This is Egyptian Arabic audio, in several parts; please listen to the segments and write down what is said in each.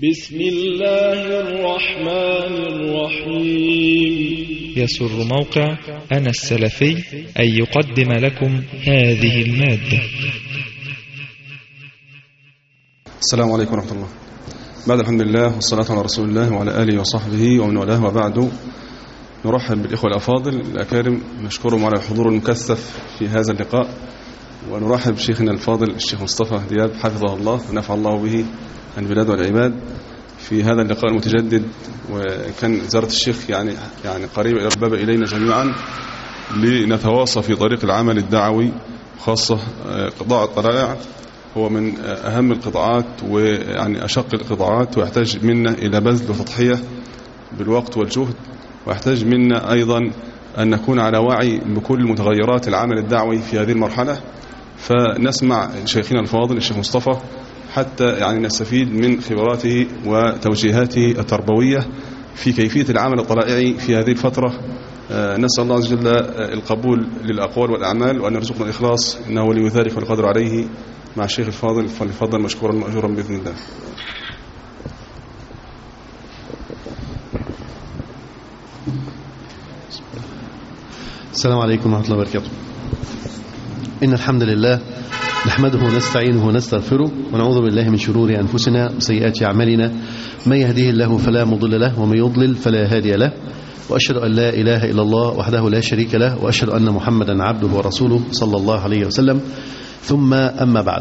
بسم الله الرحمن الرحيم يسر موقع أنا السلفي أن يقدم لكم هذه المادة السلام عليكم ورحمة الله بعد الحمد لله والصلاة على رسول الله وعلى آله وصحبه ومن والاه وبعد نرحب بالإخوة الأفاضل الأكارم نشكرهم على الحضور المكثف في هذا اللقاء ونرحب بشيخنا الفاضل الشيخ مصطفى دياب حفظه الله ونفع الله به البلاد والعباد في هذا اللقاء المتجدد وكان زيارة الشيخ يعني يعني قريبة إلى الباب إلينا جميعا لنتواصى في طريق العمل الدعوي خاصة قطاع الطلائع هو من أهم القطاعات ويعني أشق القطاعات ويحتاج منا إلى بذل وتضحية بالوقت والجهد ويحتاج منا أيضا أن نكون على وعي بكل متغيرات العمل الدعوي في هذه المرحلة فنسمع شيخنا الفاضل الشيخ مصطفى حتى يعني نستفيد من خبراته وتوجيهاته التربوية في كيفية العمل الطلائعي في هذه الفترة نسأل الله عز وجل القبول للأقوال والأعمال وأن يرزقنا الإخلاص إنه ولي ذلك والقدر عليه مع الشيخ الفاضل فليفضل مشكورا مأجورا بإذن الله السلام عليكم ورحمة الله وبركاته إن الحمد لله نحمده ونستعينه ونستغفره ونعوذ بالله من شرور أنفسنا وسيئات أعمالنا من يهديه الله فلا مضل له ومن يضلل فلا هادي له وأشهد أن لا إله إلا الله وحده لا شريك له وأشهد أن محمدا عبده ورسوله صلى الله عليه وسلم ثم أما بعد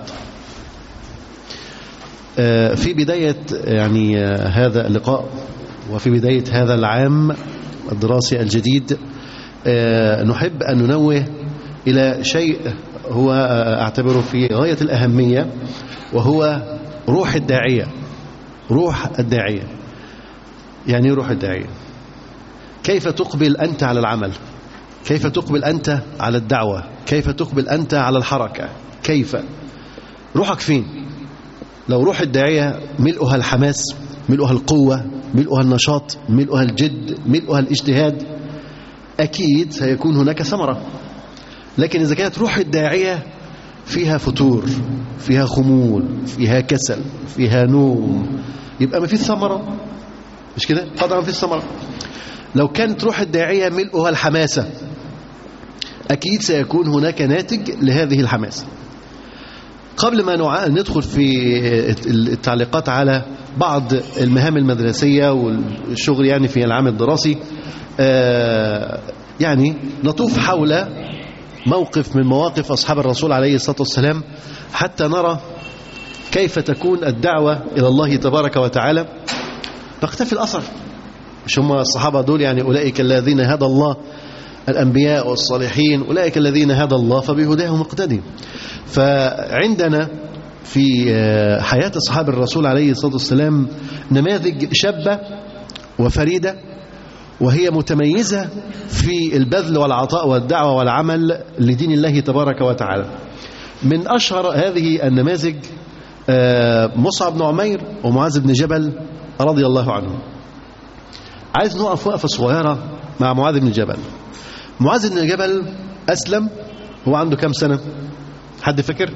في بداية يعني هذا اللقاء وفي بداية هذا العام الدراسي الجديد نحب أن ننوه إلى شيء هو أعتبره في غاية الأهمية وهو روح الداعية روح الداعية يعني روح الداعية كيف تقبل أنت على العمل كيف تقبل أنت على الدعوة كيف تقبل أنت على الحركة كيف روحك فين لو روح الداعية ملؤها الحماس ملؤها القوة ملؤها النشاط ملؤها الجد ملؤها الاجتهاد أكيد سيكون هناك ثمرة لكن إذا كانت روح الداعية فيها فتور فيها خمول فيها كسل فيها نوم يبقى ما فيش ثمرة مش كده طبعا ما فيش ثمرة لو كانت روح الداعية ملؤها الحماسة أكيد سيكون هناك ناتج لهذه الحماسة قبل ما ندخل في التعليقات على بعض المهام المدرسية والشغل يعني في العام الدراسي يعني نطوف حول موقف من مواقف أصحاب الرسول عليه الصلاة والسلام حتى نرى كيف تكون الدعوة إلى الله تبارك وتعالى نقتفي الأثر مش هم الصحابة دول يعني أولئك الذين هدى الله الأنبياء والصالحين أولئك الذين هدى الله فبهداهم اقتدي فعندنا في حياة أصحاب الرسول عليه الصلاة والسلام نماذج شابة وفريدة وهي متميزة في البذل والعطاء والدعوة والعمل لدين الله تبارك وتعالى من أشهر هذه النماذج مصعب بن عمير ومعاذ بن جبل رضي الله عنهم عايز نقف وقفة صغيرة مع معاذ بن جبل معاذ بن جبل أسلم هو عنده كم سنة حد فكر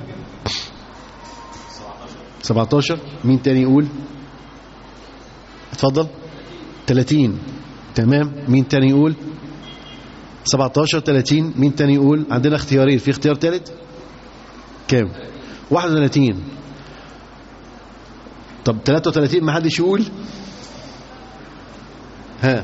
17 مين تاني يقول اتفضل 30 تمام مين تاني يقول 17 30 مين تاني يقول عندنا اختيارين في اختيار ثالث كام 31 طب 33 ما حدش يقول ها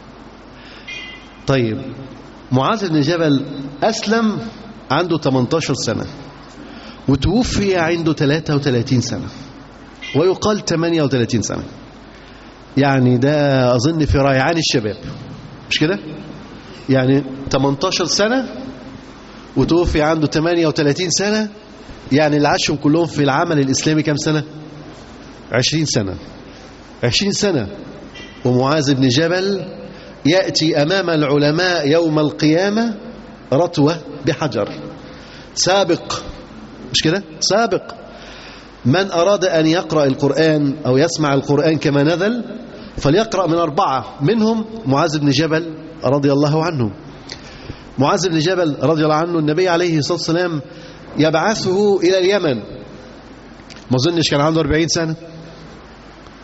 طيب معاذ بن جبل أسلم عنده 18 سنة وتوفي عنده 33 سنة ويقال 38 سنة يعني ده أظن في ريعان الشباب مش كده يعني 18 سنة وتوفي عنده 38 سنة يعني اللي عاشهم كلهم في العمل الإسلامي كم سنة 20 سنة 20 سنة ومعاذ بن جبل يأتي أمام العلماء يوم القيامة رتوة بحجر سابق مش كده سابق من أراد أن يقرأ القرآن أو يسمع القرآن كما نزل فليقرأ من أربعة منهم معاذ بن جبل رضي الله عنه معاذ بن جبل رضي الله عنه النبي عليه الصلاة والسلام يبعثه إلى اليمن ما أظنش كان عنده 40 سنة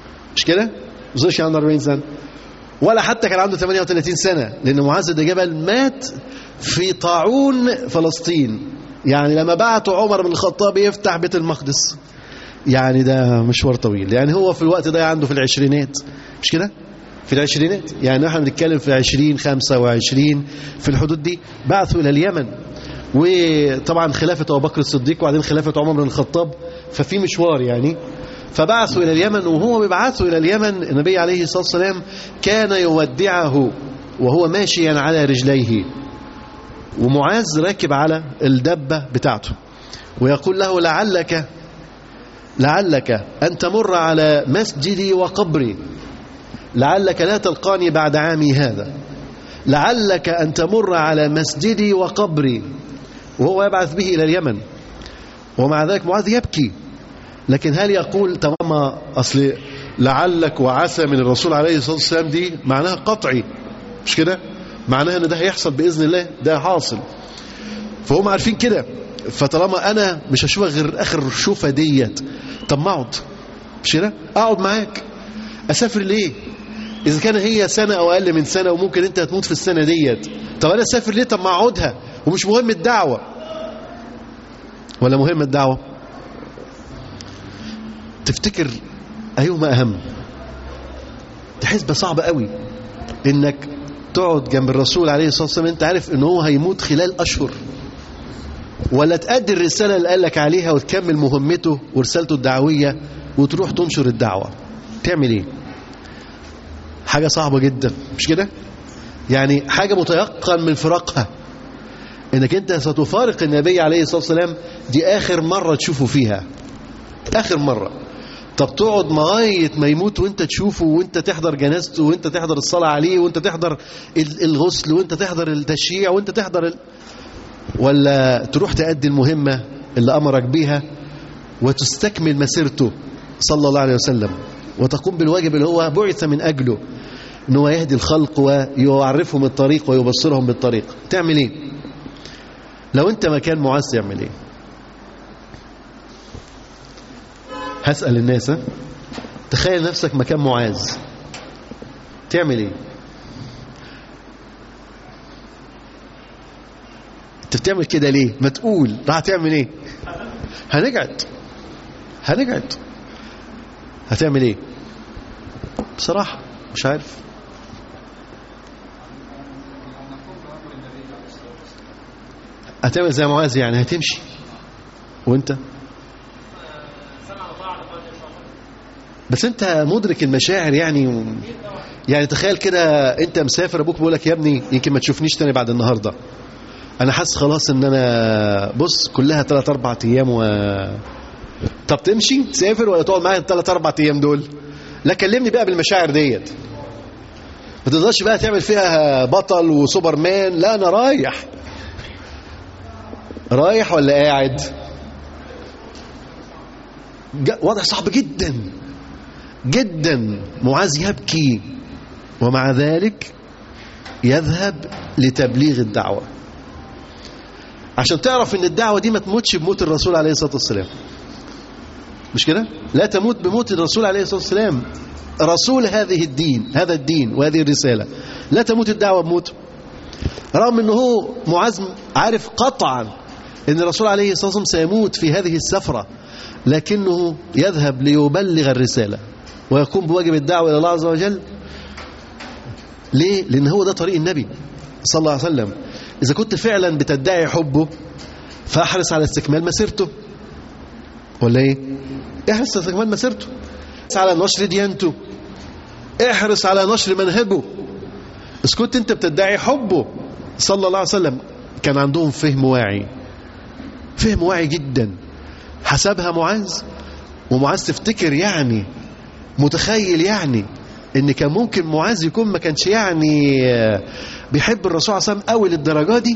مش كده؟ ما وصلش عنده 40 سنة ولا حتى كان عنده 38 سنة لأن معاذ بن جبل مات في طاعون فلسطين يعني لما بعتوا عمر بن الخطاب يفتح بيت المقدس يعني ده مشوار طويل يعني هو في الوقت ده عنده في العشرينات مش كده في العشرينات يعني احنا بنتكلم في 20 25 في الحدود دي بعثوا الى اليمن وطبعا خلافة أبو بكر الصديق وبعدين خلافة عمر بن الخطاب ففي مشوار يعني فبعثوا إلى اليمن وهو بيبعثوا إلى اليمن النبي عليه الصلاة والسلام كان يودعه وهو ماشيا على رجليه ومعاذ راكب على الدبة بتاعته ويقول له لعلك لعلك أن تمر على مسجدي وقبري لعلك لا تلقاني بعد عامي هذا لعلك أن تمر على مسجدي وقبري وهو يبعث به إلى اليمن ومع ذلك معاذ يبكي لكن هل يقول طالما أصل لعلك وعسى من الرسول عليه الصلاة والسلام دي معناها قطعي مش كده معناها ان ده هيحصل بإذن الله ده حاصل فهم عارفين كده فطالما أنا مش هشوفك غير آخر شوفة ديت طب ما اقعد مش كده اقعد معاك اسافر ليه اذا كان هي سنة او اقل من سنة وممكن انت هتموت في السنة ديت طب انا اسافر ليه طب ما اقعدها ومش مهم الدعوة ولا مهم الدعوة تفتكر ايهما اهم دي حسبة صعبة قوي انك تقعد جنب الرسول عليه الصلاة والسلام انت عارف ان هو هيموت خلال اشهر ولا تأدي الرسالة اللي قالك عليها وتكمل مهمته ورسالته الدعوية وتروح تنشر الدعوة تعمل ايه حاجة صعبة جدا مش كده يعني حاجة متيقن من فراقها انك انت ستفارق النبي عليه الصلاة والسلام دي اخر مرة تشوفه فيها اخر مرة طب تقعد لغاية ما يموت وانت تشوفه وانت تحضر جنازته وانت تحضر الصلاة عليه وانت تحضر الغسل وانت تحضر التشييع وانت تحضر ال... ولا تروح تأدي المهمة اللي أمرك بيها وتستكمل مسيرته صلى الله عليه وسلم وتقوم بالواجب اللي هو بعث من أجله ان هو يهدي الخلق ويعرفهم الطريق ويبصرهم بالطريق تعمل ايه لو انت مكان معاذ تعمل ايه هسأل الناس ها؟ تخيل نفسك مكان معاذ تعمل ايه انت بتعمل كده ليه ما تقول راح تعمل ايه هنقعد هنقعد هتعمل ايه بصراحة مش عارف هتعمل زي معاذ يعني هتمشي وانت بس انت مدرك المشاعر يعني يعني تخيل كده انت مسافر ابوك بيقول لك يا ابني يمكن ما تشوفنيش تاني بعد النهارده انا حاسس خلاص ان انا بص كلها 3 4 ايام و طب تمشي تسافر ولا تقعد معايا الثلاث اربع ايام دول لا كلمني بقى بالمشاعر ديت ما تقدرش بقى تعمل فيها بطل وسوبرمان لا انا رايح رايح ولا قاعد وضع صعب جدا جدا معاذ يبكي ومع ذلك يذهب لتبليغ الدعوة عشان تعرف ان الدعوة دي ما تموتش بموت الرسول عليه الصلاة والسلام مش كده لا تموت بموت الرسول عليه الصلاة والسلام رسول هذه الدين هذا الدين وهذه الرسالة لا تموت الدعوة بموت رغم انه هو معاذ عارف قطعا ان الرسول عليه الصلاة والسلام سيموت في هذه السفرة لكنه يذهب ليبلغ الرسالة ويقوم بواجب الدعوة إلى الله عز وجل ليه؟ لأن هو ده طريق النبي صلى الله عليه وسلم إذا كنت فعلا بتدعي حبه فاحرص على استكمال مسيرته ولا ايه احرص على استكمال مسيرته احرص على نشر ديانته احرص على نشر منهجه إذا كنت انت بتدعي حبه صلى الله عليه وسلم كان عندهم فهم واعي فهم واعي جدا حسبها معاذ ومعاذ تفتكر يعني متخيل يعني ان كان ممكن معاذ يكون ما كانش يعني بيحب الرسول صلى الله عليه وسلم قوي للدرجه دي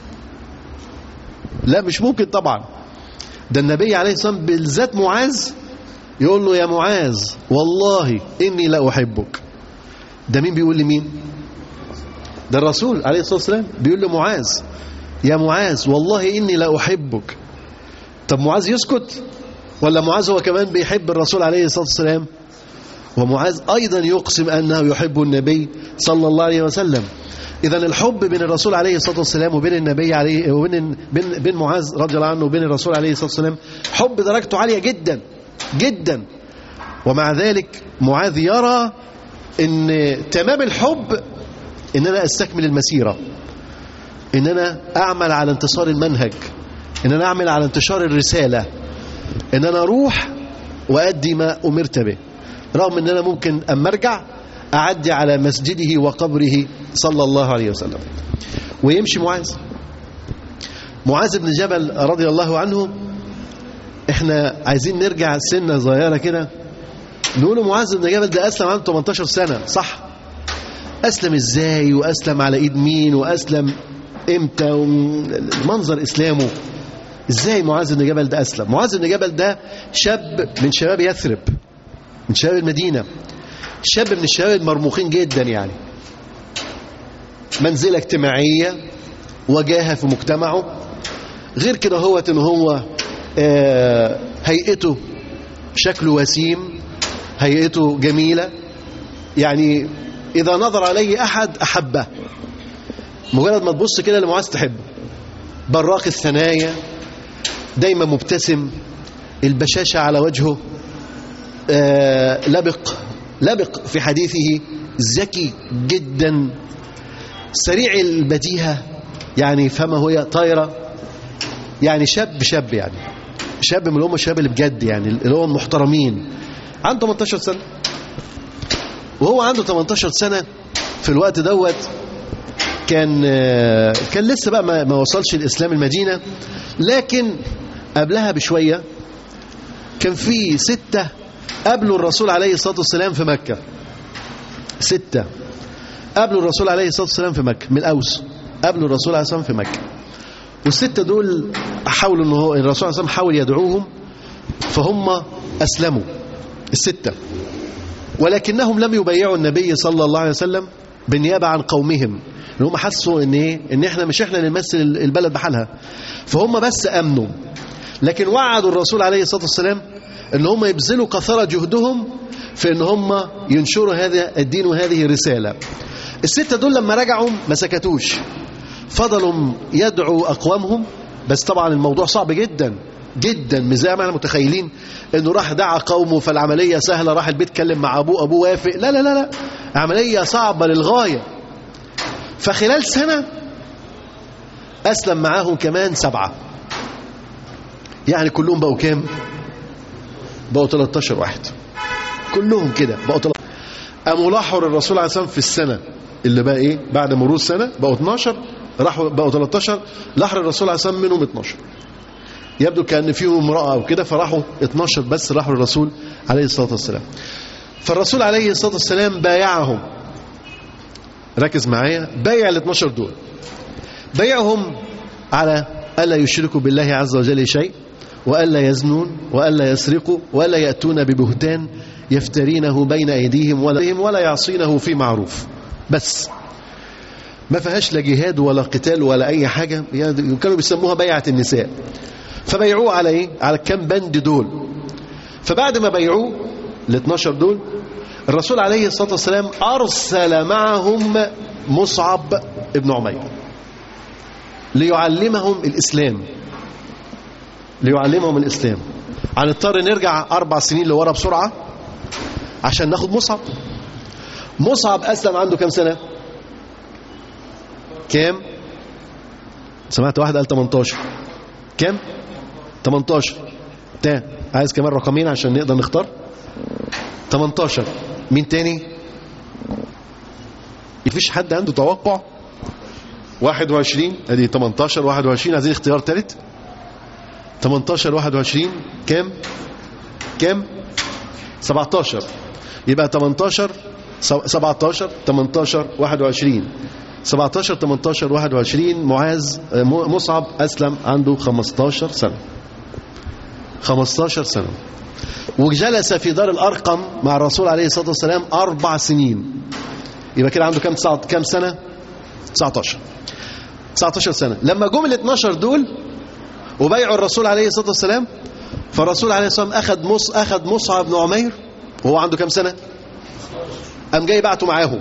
لا مش ممكن طبعا ده النبي عليه الصلاه والسلام بالذات معاذ يقول له يا معاذ والله اني لا احبك ده مين بيقول لمين ده الرسول عليه الصلاه والسلام بيقول لمعاذ يا معاذ والله اني لا احبك طب معاذ يسكت ولا معاذ هو كمان بيحب الرسول عليه الصلاه والسلام ومعاذ أيضا يقسم أنه يحب النبي صلى الله عليه وسلم إذا الحب بين الرسول عليه الصلاة والسلام وبين النبي عليه وبين بين, بين معاذ رضي الله عنه وبين الرسول عليه الصلاة والسلام حب درجته عالية جدا جدا ومع ذلك معاذ يرى ان تمام الحب ان انا استكمل المسيرة ان انا اعمل على انتصار المنهج ان انا اعمل على انتشار الرسالة ان انا اروح وادي ما امرت به رغم ان انا ممكن اما ارجع اعدي على مسجده وقبره صلى الله عليه وسلم ويمشي معاذ معاذ بن جبل رضي الله عنه احنا عايزين نرجع سنة صغيرة كده نقول معاذ بن جبل ده اسلم عنده 18 سنة صح اسلم ازاي واسلم على ايد مين واسلم امتى منظر اسلامه ازاي معاذ بن جبل ده اسلم معاذ بن جبل ده شاب من شباب يثرب من شباب المدينة شاب من الشباب المرموقين جدا يعني منزلة اجتماعية وجاهة في مجتمعه غير كده هو ان هو آه هيئته شكله وسيم هيئته جميلة يعني إذا نظر عليه أحد أحبه مجرد ما تبص كده لمعاذ تحبه براق الثنايا دايما مبتسم البشاشة على وجهه آه لبق لبق في حديثه ذكي جدا سريع البديهة يعني فما هي طايرة يعني شاب شاب يعني شاب من اللي هم الشباب اللي بجد يعني اللي هم محترمين عنده 18 سنة وهو عنده 18 سنة في الوقت دوت كان كان لسه بقى ما, ما وصلش الإسلام المدينة لكن قبلها بشوية كان في ستة قابلوا الرسول عليه الصلاة والسلام في مكة ستة قابلوا الرسول عليه الصلاة والسلام في مكة من الأوس قابلوا الرسول عليه الصلاة والسلام في مكة والستة دول حاولوا ان هو الرسول عليه الصلاة والسلام حاول يدعوهم فهم أسلموا الستة ولكنهم لم يبايعوا النبي صلى الله عليه وسلم بالنيابة عن قومهم ان هم حسوا ان ايه ان احنا مش احنا اللي نمثل البلد بحالها فهم بس امنوا لكن وعدوا الرسول عليه الصلاة والسلام ان هم يبذلوا كثرة جهدهم في ان هم ينشروا هذا الدين وهذه الرسالة الستة دول لما رجعوا ما سكتوش فضلوا يدعوا أقوامهم بس طبعا الموضوع صعب جدا جدا مش زي ما احنا متخيلين انه راح دعا قومه فالعمليه سهله راح البيت كلم مع ابوه ابوه وافق لا لا لا لا عمليه صعبه للغايه فخلال سنه اسلم معاهم كمان سبعه يعني كلهم بقوا كام بقوا 13 واحد كلهم كده بقوا 13 قاموا لاحوا الرسول عليه الصلاه والسلام في السنه اللي بقى ايه بعد مرور سنه بقوا 12 راحوا بقوا 13 لحر الرسول عليه الصلاه والسلام منهم 12 يبدو كان فيهم امراه او كده فراحوا 12 بس راحوا للرسول عليه الصلاه والسلام فالرسول عليه الصلاه والسلام بايعهم ركز معايا بايع ال 12 دول بايعهم على الا يشركوا بالله عز وجل شيء والا يزنون والا يسرقوا ولا ياتون ببهتان يفترينه بين ايديهم ولا ولا يعصينه في معروف بس ما فيهاش لا جهاد ولا قتال ولا اي حاجه يعني كانوا بيسموها بيعه النساء فبيعوه على ايه على كام بند دول فبعد ما بيعوه ال 12 دول الرسول عليه الصلاه والسلام ارسل معهم مصعب ابن عمير ليعلمهم الاسلام ليعلمهم الاسلام هنضطر نرجع اربع سنين لورا بسرعه عشان ناخد مصعب مصعب اسلم عنده كام سنه كام سمعت واحد قال 18 كام 18 تا عايز كمان رقمين عشان نقدر نختار 18 مين تاني مفيش حد عنده توقع 21 ادي 18 21 عايزين اختيار ثالث 18 21 كام كام 17 يبقى 18 17 18 21 17 18 21 معاذ مصعب أسلم عنده 15 سنة 15 سنة وجلس في دار الأرقم مع الرسول عليه الصلاة والسلام أربع سنين يبقى كده عنده كم كم سنة 19 19 سنة لما جم ال 12 دول وبايعوا الرسول عليه الصلاة والسلام فالرسول عليه الصلاة والسلام أخذ مص أخذ مصعب بن عمير وهو عنده كم سنة قام جاي بعته معاهم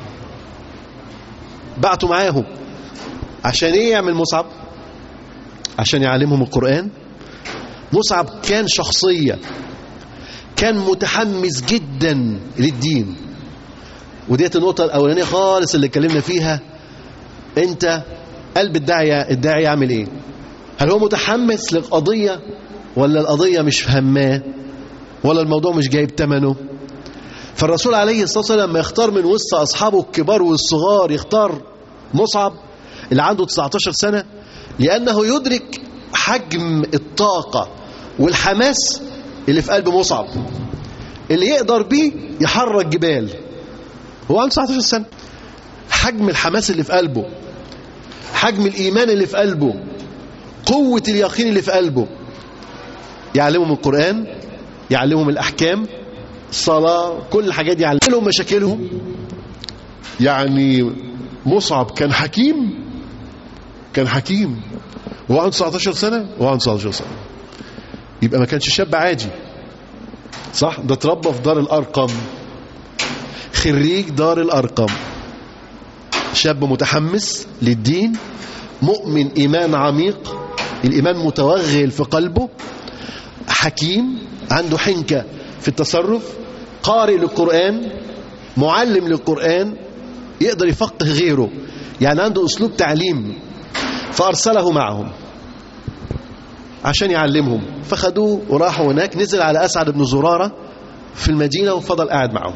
بعته معاهم عشان ايه يعمل مصعب عشان يعلمهم القرآن مصعب كان شخصية كان متحمس جدا للدين وديت النقطة الأولانية خالص اللي اتكلمنا فيها أنت قلب الداعية الداعية يعمل إيه؟ هل هو متحمس للقضية ولا القضية مش هماه ولا الموضوع مش جايب ثمنه؟ فالرسول عليه الصلاة والسلام لما يختار من وسط أصحابه الكبار والصغار يختار مصعب اللي عنده 19 سنة لأنه يدرك حجم الطاقة والحماس اللي في قلب مصعب اللي يقدر بيه يحرك جبال هو عنده 19 سنة حجم الحماس اللي في قلبه حجم الإيمان اللي في قلبه قوة اليقين اللي في قلبه يعلمهم القرآن يعلمهم الأحكام الصلاة كل الحاجات دي يعلمهم مشاكلهم يعني مصعب كان حكيم كان حكيم وهو عنده 19 سنة وهو عنده 19 سنة يبقى ما كانش شاب عادي صح ده اتربى في دار الأرقم خريج دار الأرقم شاب متحمس للدين مؤمن إيمان عميق الإيمان متوغل في قلبه حكيم عنده حنكة في التصرف قارئ للقرآن معلم للقرآن يقدر يفقه غيره يعني عنده أسلوب تعليم فأرسله معهم عشان يعلمهم فخدوه وراحوا هناك نزل على أسعد بن زرارة في المدينة وفضل قاعد معهم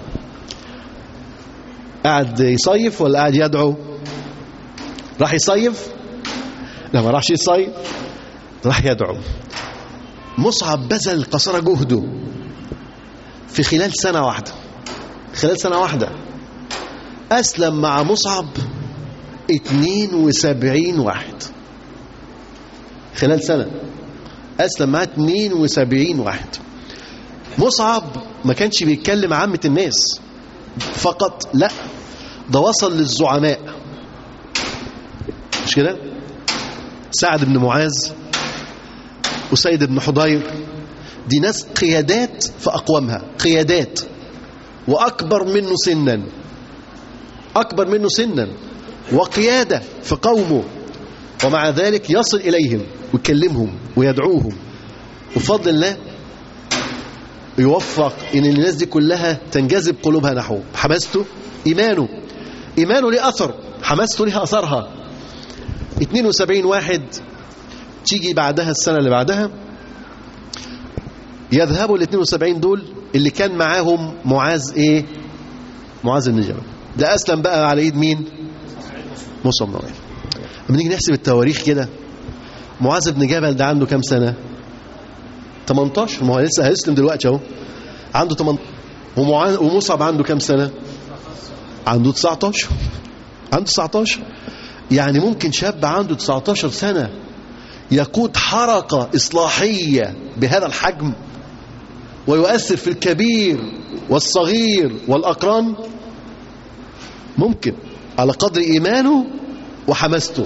قاعد يصيف ولا قاعد يدعو راح يصيف لا ما راحش يصيف راح يدعو مصعب بذل قصارى جهده في خلال سنة واحدة خلال سنة واحدة أسلم مع مصعب 72 واحد خلال سنة أسلم معاه 72 واحد مصعب ما كانش بيتكلم عامة الناس فقط لا ده وصل للزعماء مش كده سعد بن معاذ وسيد بن حضير دي ناس قيادات في أقوامها قيادات وأكبر منه سنا أكبر منه سنا وقيادة في قومه ومع ذلك يصل إليهم ويكلمهم ويدعوهم وبفضل الله يوفق ان الناس دي كلها تنجذب قلوبها نحوه حماسته ايمانه ايمانه ليه اثر حماسته ليها اثرها 72 واحد تيجي بعدها السنه اللي بعدها يذهبوا ال 72 دول اللي كان معاهم معاذ ايه معاذ بن جبل ده اسلم بقى على ايد مين موسى بن عمير لما نيجي نحسب التواريخ كده معاذ بن جبل ده عنده كام سنه 18 ما هو لسه هيسلم دلوقتي اهو عنده 18 ومعاذ ومصعب عنده كام سنه عنده 19 عنده 19 يعني ممكن شاب عنده 19 سنه يقود حركه اصلاحيه بهذا الحجم ويؤثر في الكبير والصغير والاقران ممكن على قدر ايمانه وحماسته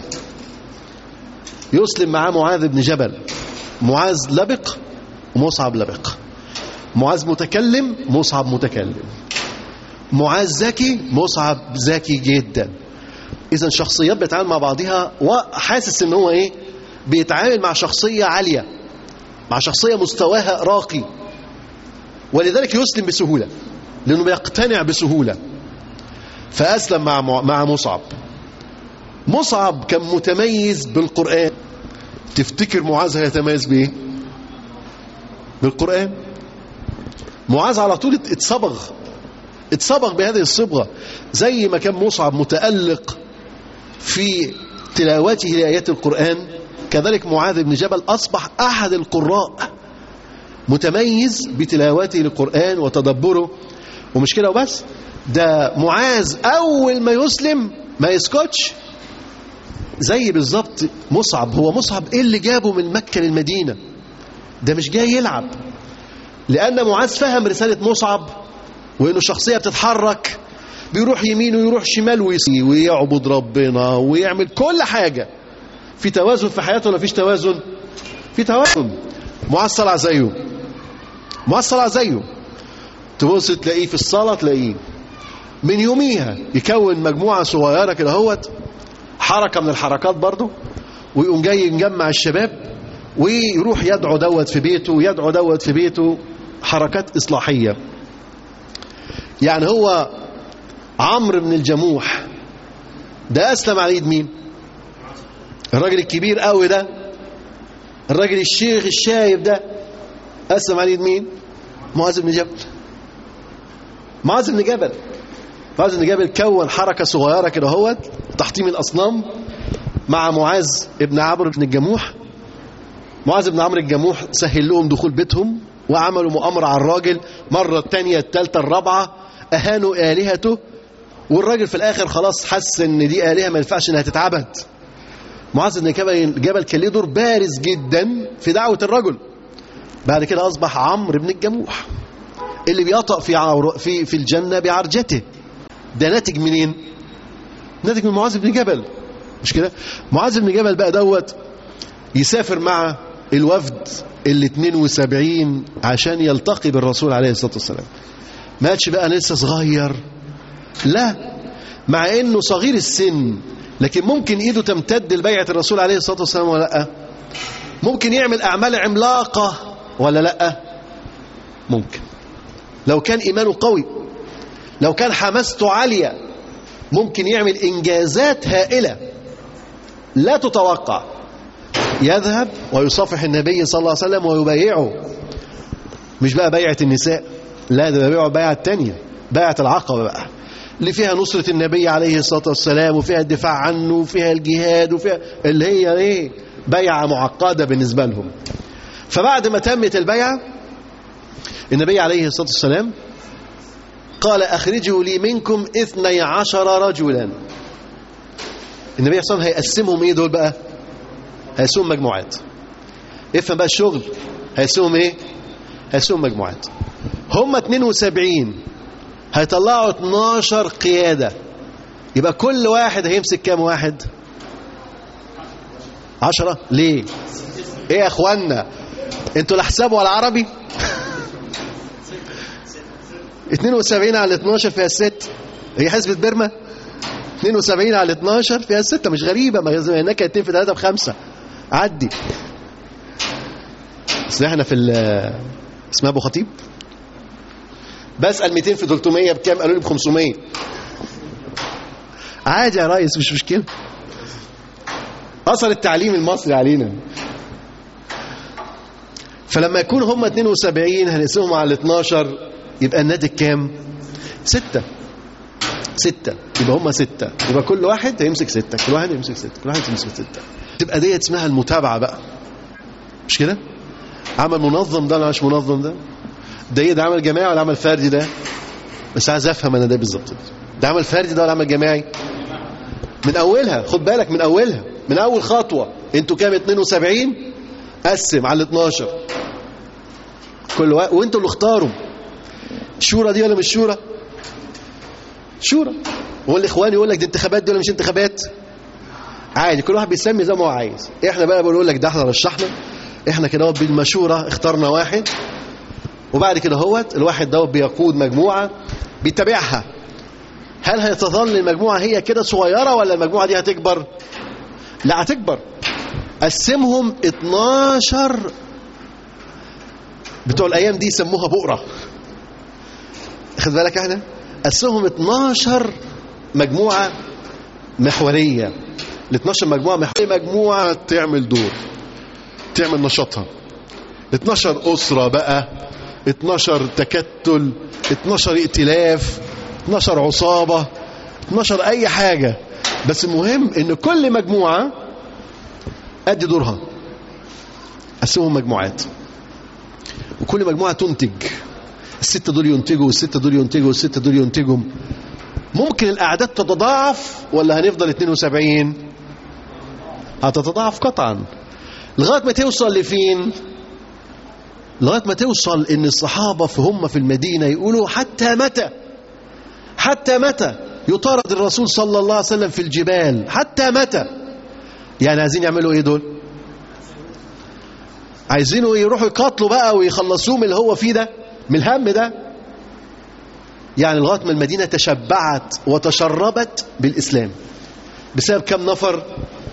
يسلم معاه معاذ بن جبل معاذ لبق ومصعب لبق معاذ متكلم مصعب متكلم معاذ ذكي مصعب ذكي جدا اذا شخصيات بتتعامل مع بعضها وحاسس ان هو ايه بيتعامل مع شخصيه عاليه مع شخصيه مستواها راقي ولذلك يسلم بسهوله لانه بيقتنع بسهوله فاسلم مع مع مصعب مصعب كان متميز بالقران تفتكر معاذ هيتميز بايه بالقران معاذ على طول اتصبغ اتصبغ بهذه الصبغه زي ما كان مصعب متالق في تلاوته لايات القران كذلك معاذ بن جبل اصبح احد القراء متميز بتلاوته للقران وتدبره ومش كده وبس ده معاذ اول ما يسلم ما يسكتش زي بالظبط مصعب هو مصعب ايه اللي جابه من مكة للمدينة ده مش جاي يلعب لأن معاذ فهم رسالة مصعب وإنه شخصية بتتحرك بيروح يمين ويروح شمال ويسي ويعبد ربنا ويعمل كل حاجة في توازن في حياته ولا فيش توازن في توازن معاذ صلع زيه معاذ صلع زيه تبص تلاقيه في الصلاة تلاقيه من يوميها يكون مجموعة صغيرة كده هوت حركة من الحركات برضه ويقوم جاي نجمع الشباب ويروح يدعو دوت في بيته ويدعو دوت في بيته حركات إصلاحية يعني هو عمرو بن الجموح ده أسلم على يد مين الراجل الكبير قوي ده الراجل الشيخ الشايب ده أسلم على يد مين معاذ بن جبل معاذ بن جبل معاذ بن جبل كون حركة صغيرة كده هوت تحطيم الأصنام مع معاذ ابن عمرو بن الجموح معاذ بن عمرو الجموح سهل لهم دخول بيتهم وعملوا مؤامرة على الراجل مرة الثانية الثالثة الرابعة أهانوا آلهته والراجل في الآخر خلاص حس إن دي آلهة ما ينفعش إنها تتعبد معاذ بن جبل جبل كان ليه دور بارز جدا في دعوة الرجل بعد كده أصبح عمرو بن الجموح اللي بيطأ في عور في في الجنة بعرجته ده ناتج منين؟ ناتج من معاذ بن جبل مش كده؟ معاذ بن جبل بقى دوت يسافر مع الوفد ال 72 عشان يلتقي بالرسول عليه الصلاة والسلام ما قالش بقى أنا لسه صغير لا مع انه صغير السن لكن ممكن ايده تمتد لبيعة الرسول عليه الصلاة والسلام ولا لا ممكن يعمل اعمال عملاقة ولا لا ممكن لو كان ايمانه قوي لو كان حماسته عالية ممكن يعمل انجازات هائلة لا تتوقع يذهب ويصافح النبي صلى الله عليه وسلم ويبايعه مش بقى بيعة النساء لا ده بيعه بيعة التانية بيعة العقبة بقى اللي فيها نصرة النبي عليه الصلاة والسلام وفيها الدفاع عنه وفيها الجهاد وفيها اللي هي ايه بيعة معقدة بالنسبة لهم فبعد ما تمت البيعة النبي عليه الصلاة والسلام قال أخرجوا لي منكم اثني عشر رجلا النبي صلى الله عليه وسلم هيقسمهم ايه دول بقى هيقسمهم مجموعات افهم بقى الشغل هيقسمهم ايه هيقسمهم مجموعات هم 72 هيطلعوا 12 قيادة يبقى كل واحد هيمسك كام واحد عشرة ليه ايه يا اخوانا انتوا لا حساب ولا عربي 72 على 12 فيها الست هي حسبة بيرما 72 على 12 فيها الستة مش غريبة ما هناك 2 في 3 بخمسة عدي بس احنا في اسمها ابو خطيب بسأل 200 في 300 بكام قالوا لي ب 500 عادي يا ريس مش مشكلة أثر التعليم المصري علينا فلما يكون هم 72 هنقسمهم على 12 يبقى الناتج كام؟ ستة ستة يبقى هم ستة يبقى كل واحد هيمسك ستة كل واحد هيمسك ستة كل واحد هيمسك ستة تبقى ديت اسمها المتابعة بقى مش كده؟ عمل منظم ده ولا مش منظم ده؟ ده ده عمل جماعي ولا عمل فردي ده بس عايز افهم انا ده بالظبط ده عمل فردي ده ولا عمل جماعي من اولها خد بالك من اولها من اول خطوه انتوا كام 72 قسم على 12 كل واحد وانتوا اللي اختاروا شورى دي ولا مش شورى شورى هو الاخوان يقول لك دي انتخابات دي ولا مش انتخابات عادي كل واحد بيسمي زي ما هو عايز احنا بقى بنقول لك ده احنا رشحنا احنا كده بالمشوره اخترنا واحد وبعد كده هوت الواحد دوت بيقود مجموعة بيتابعها هل هتظل المجموعة هي كده صغيرة ولا المجموعة دي هتكبر لا هتكبر قسمهم 12 بتوع الأيام دي يسموها بؤرة خد بالك احنا قسمهم 12 مجموعة محورية ال 12 مجموعة محورية مجموعة تعمل دور تعمل نشاطها 12 أسرة بقى 12 تكتل 12 ائتلاف 12 عصابة 12 أي حاجة بس المهم إن كل مجموعة أدي دورها قسمهم مجموعات وكل مجموعة تنتج الستة دول ينتجوا والستة دول ينتجوا والستة دول ينتجوا ممكن الأعداد تتضاعف ولا هنفضل 72 هتتضاعف قطعا لغاية ما توصل لفين لغايه ما توصل ان الصحابه فهم في المدينه يقولوا حتى متى حتى متى يطارد الرسول صلى الله عليه وسلم في الجبال حتى متى يعني عايزين يعملوا ايه دول عايزينه يروحوا يقاتلوا بقى ويخلصوه من اللي هو فيه ده من الهم ده يعني لغايه ما المدينه تشبعت وتشربت بالاسلام بسبب كم نفر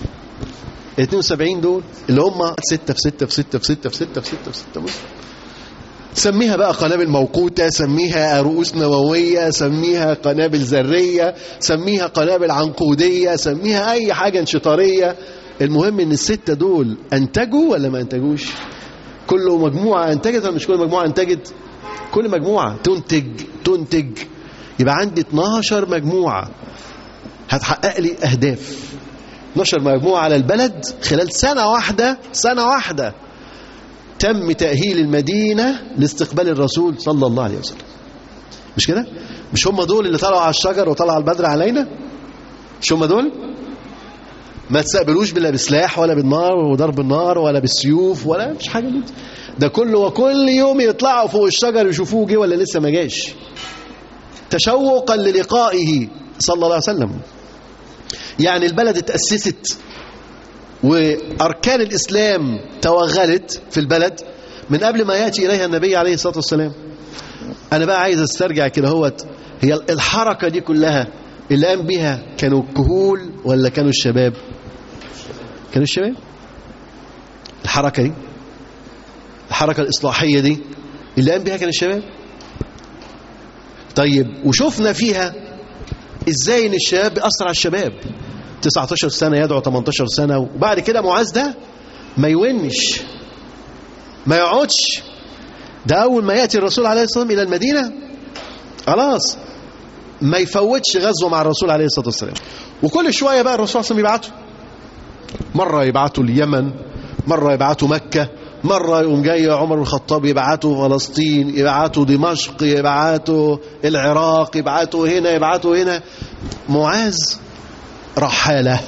72 دول اللي هم 6 في 6 في 6 في 6 في 6 في 6 في 6 سميها بقى قنابل موقوتة سميها رؤوس نووية سميها قنابل ذرية سميها قنابل عنقودية سميها أي حاجة انشطارية المهم ان الستة دول انتجوا ولا ما انتجوش كل مجموعة انتجت ولا مش كل مجموعة انتجت كل مجموعة تنتج تنتج يبقى عندي 12 مجموعة هتحقق لي أهداف 12 مجموعة على البلد خلال سنة واحدة سنة واحدة تم تأهيل المدينة لاستقبال الرسول صلى الله عليه وسلم مش كده مش هم دول اللي طلعوا على الشجر وطلعوا البدر علينا مش هم دول ما تستقبلوش بلا بسلاح ولا بالنار وضرب النار ولا بالسيوف ولا مش حاجة دي ده كله وكل يوم يطلعوا فوق الشجر يشوفوه جه ولا لسه ما جاش تشوقا للقائه صلى الله عليه وسلم يعني البلد اتأسست وأركان الإسلام توغلت في البلد من قبل ما يأتي إليها النبي عليه الصلاة والسلام أنا بقى عايز استرجع كده هوت هي الحركة دي كلها اللي قام بيها كانوا الكهول ولا كانوا الشباب كانوا الشباب الحركة دي الحركة الإصلاحية دي اللي قام بيها كان الشباب طيب وشفنا فيها ازاي ان الشباب بيأثر على الشباب 19 سنة يدعو 18 سنة وبعد كده معاذ ده ما يونش ما يقعدش ده أول ما يأتي الرسول عليه الصلاة والسلام إلى المدينة خلاص ما يفوتش غزوة مع الرسول عليه الصلاة والسلام وكل شوية بقى الرسول صلى الله عليه وسلم يبعته مرة يبعته اليمن مرة يبعته مكة مرة يقوم جاي عمر بن الخطاب يبعته فلسطين يبعته دمشق يبعته العراق يبعته هنا يبعته هنا معاذ رحالة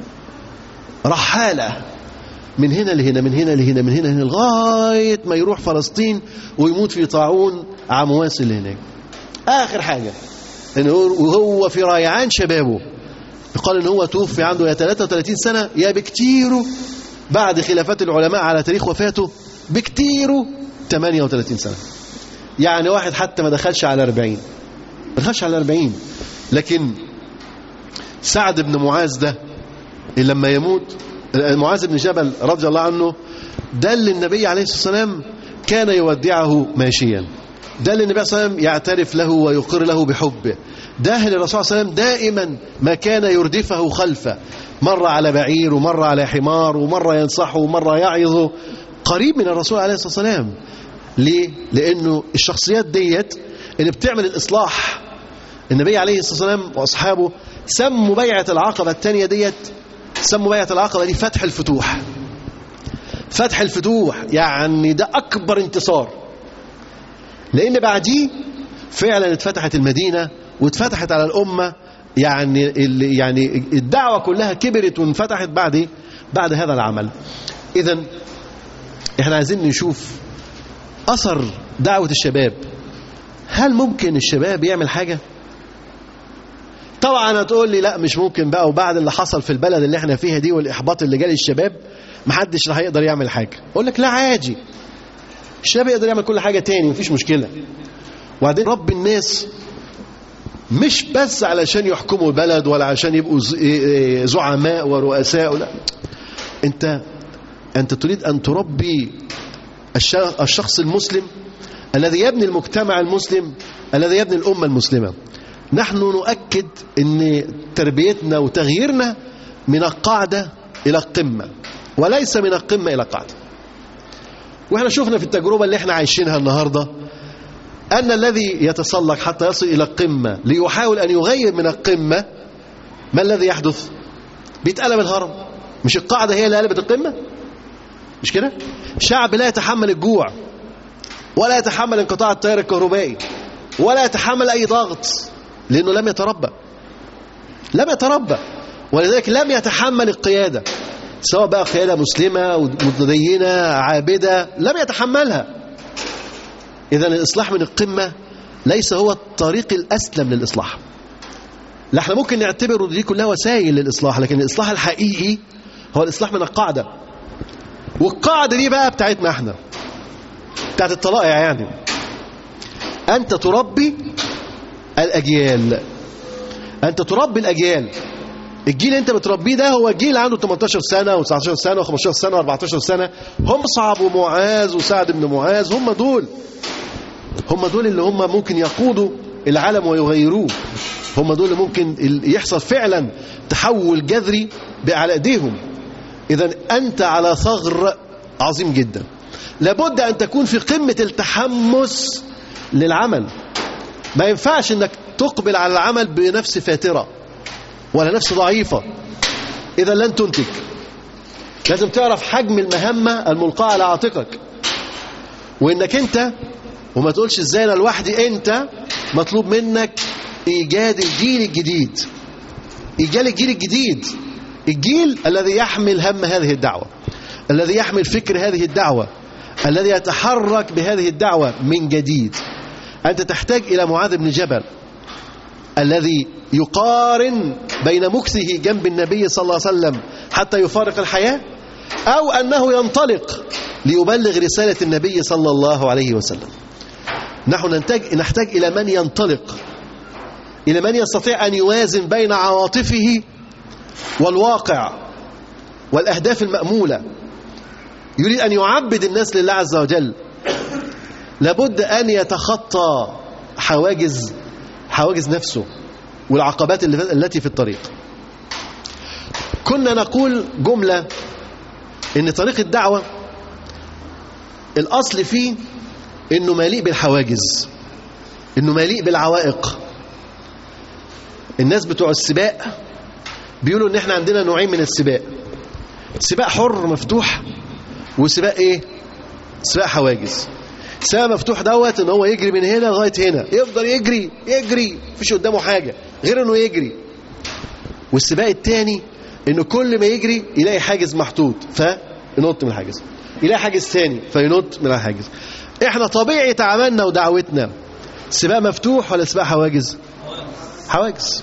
رحالة من هنا لهنا من هنا لهنا من هنا لهنا لغاية ما يروح فلسطين ويموت في طاعون عمواس اللي هناك آخر حاجة إن وهو في ريعان شبابه يقال إن هو توفي عنده يا 33 سنة يا بكتيره بعد خلافات العلماء على تاريخ وفاته بكتيره 38 سنة يعني واحد حتى ما دخلش على 40 ما دخلش على 40 لكن سعد بن معاذ ده لما يموت معاذ بن جبل رضي الله عنه ده اللي النبي عليه الصلاة والسلام كان يودعه ماشيا ده اللي النبي صلى الله عليه وسلم يعترف له ويقر له بحبه ده اللي الرسول صلى الله عليه وسلم دائما ما كان يردفه خلفه مرة على بعير ومرة على حمار ومرة ينصحه ومرة يعظه قريب من الرسول عليه الصلاة والسلام ليه؟ لأنه الشخصيات ديت اللي بتعمل الإصلاح النبي عليه الصلاة والسلام وأصحابه سموا بيعة العقبة الثانية ديت سموا بيعة العقبة دي فتح الفتوح فتح الفتوح يعني ده أكبر انتصار لأن بعديه فعلا اتفتحت المدينة واتفتحت على الأمة يعني يعني الدعوة كلها كبرت وانفتحت بعد بعد هذا العمل إذا احنا عايزين نشوف أثر دعوة الشباب هل ممكن الشباب يعمل حاجة؟ طبعا هتقول لي لا مش ممكن بقى وبعد اللي حصل في البلد اللي احنا فيها دي والإحباط اللي جالي الشباب محدش راح يقدر يعمل حاجة أقول لك لا عادي الشباب يقدر يعمل كل حاجة تاني مفيش مشكلة وبعدين رب الناس مش بس علشان يحكموا البلد ولا عشان يبقوا زعماء ورؤساء لا انت انت تريد ان تربي الشخص المسلم الذي يبني المجتمع المسلم الذي يبني الامه المسلمه نحن نؤكد ان تربيتنا وتغييرنا من القاعده الى القمه وليس من القمه الى القاعده واحنا شفنا في التجربه اللي احنا عايشينها النهارده أن الذي يتسلق حتى يصل إلى القمة ليحاول أن يغير من القمة ما الذي يحدث بيتقلب الهرم مش القاعدة هي اللي قلبت القمة مش كده شعب لا يتحمل الجوع ولا يتحمل انقطاع التيار الكهربائي ولا يتحمل أي ضغط لأنه لم يتربى لم يتربى ولذلك لم يتحمل القيادة سواء بقى قيادة مسلمة متدينة عابدة لم يتحملها إذا الإصلاح من القمة ليس هو الطريق الأسلم للإصلاح لا احنا ممكن نعتبر دي كلها وسائل للإصلاح لكن الإصلاح الحقيقي هو الإصلاح من القاعدة والقاعدة دي بقى بتاعتنا احنا بتاعت الطلائع يعني أنت تربي الأجيال أنت تربي الأجيال الجيل اللي انت بتربيه ده هو الجيل اللي عنده 18 سنة و19 سنة و15 سنة و14 سنة هم صعب ومعاذ وسعد بن معاذ هم دول هم دول اللي هم ممكن يقودوا العالم ويغيروه هم دول اللي ممكن ال- يحصل فعلا تحول جذري على ايديهم اذا انت على ثغر عظيم جدا لابد ان تكون في قمة التحمس للعمل ما ينفعش انك تقبل على العمل بنفس فاترة ولا نفس ضعيفة اذا لن تنتج لازم تعرف حجم المهمة الملقاة على عاتقك وانك انت وما تقولش ازاي انا لوحدي انت مطلوب منك ايجاد الجيل الجديد ايجاد الجيل الجديد الجيل الذي يحمل هم هذه الدعوة الذي يحمل فكر هذه الدعوة الذي يتحرك بهذه الدعوة من جديد أنت تحتاج إلى معاذ بن جبل الذي يقارن بين مكثه جنب النبي صلى الله عليه وسلم حتى يفارق الحياة أو أنه ينطلق ليبلغ رسالة النبي صلى الله عليه وسلم نحن نحتاج, نحتاج إلى من ينطلق إلى من يستطيع أن يوازن بين عواطفه والواقع والأهداف المأمولة يريد أن يعبد الناس لله عز وجل لابد أن يتخطى حواجز حواجز نفسه والعقبات اللي- التي في الطريق كنا نقول جملة ان طريق الدعوة الاصل فيه انه مليء بالحواجز انه مليء بالعوائق الناس بتوع السباق بيقولوا ان احنا عندنا نوعين من السباق سباق حر مفتوح وسباق ايه سباق حواجز سباق مفتوح دوت ان هو يجري من هنا لغايه هنا يفضل يجري يجري مفيش قدامه حاجه غير انه يجري والسباق الثاني انه كل ما يجري يلاقي حاجز محطوط فينط من الحاجز يلاقي حاجز ثاني فينط من الحاجز احنا طبيعه عملنا ودعوتنا سباق مفتوح ولا سباق حواجز حواجز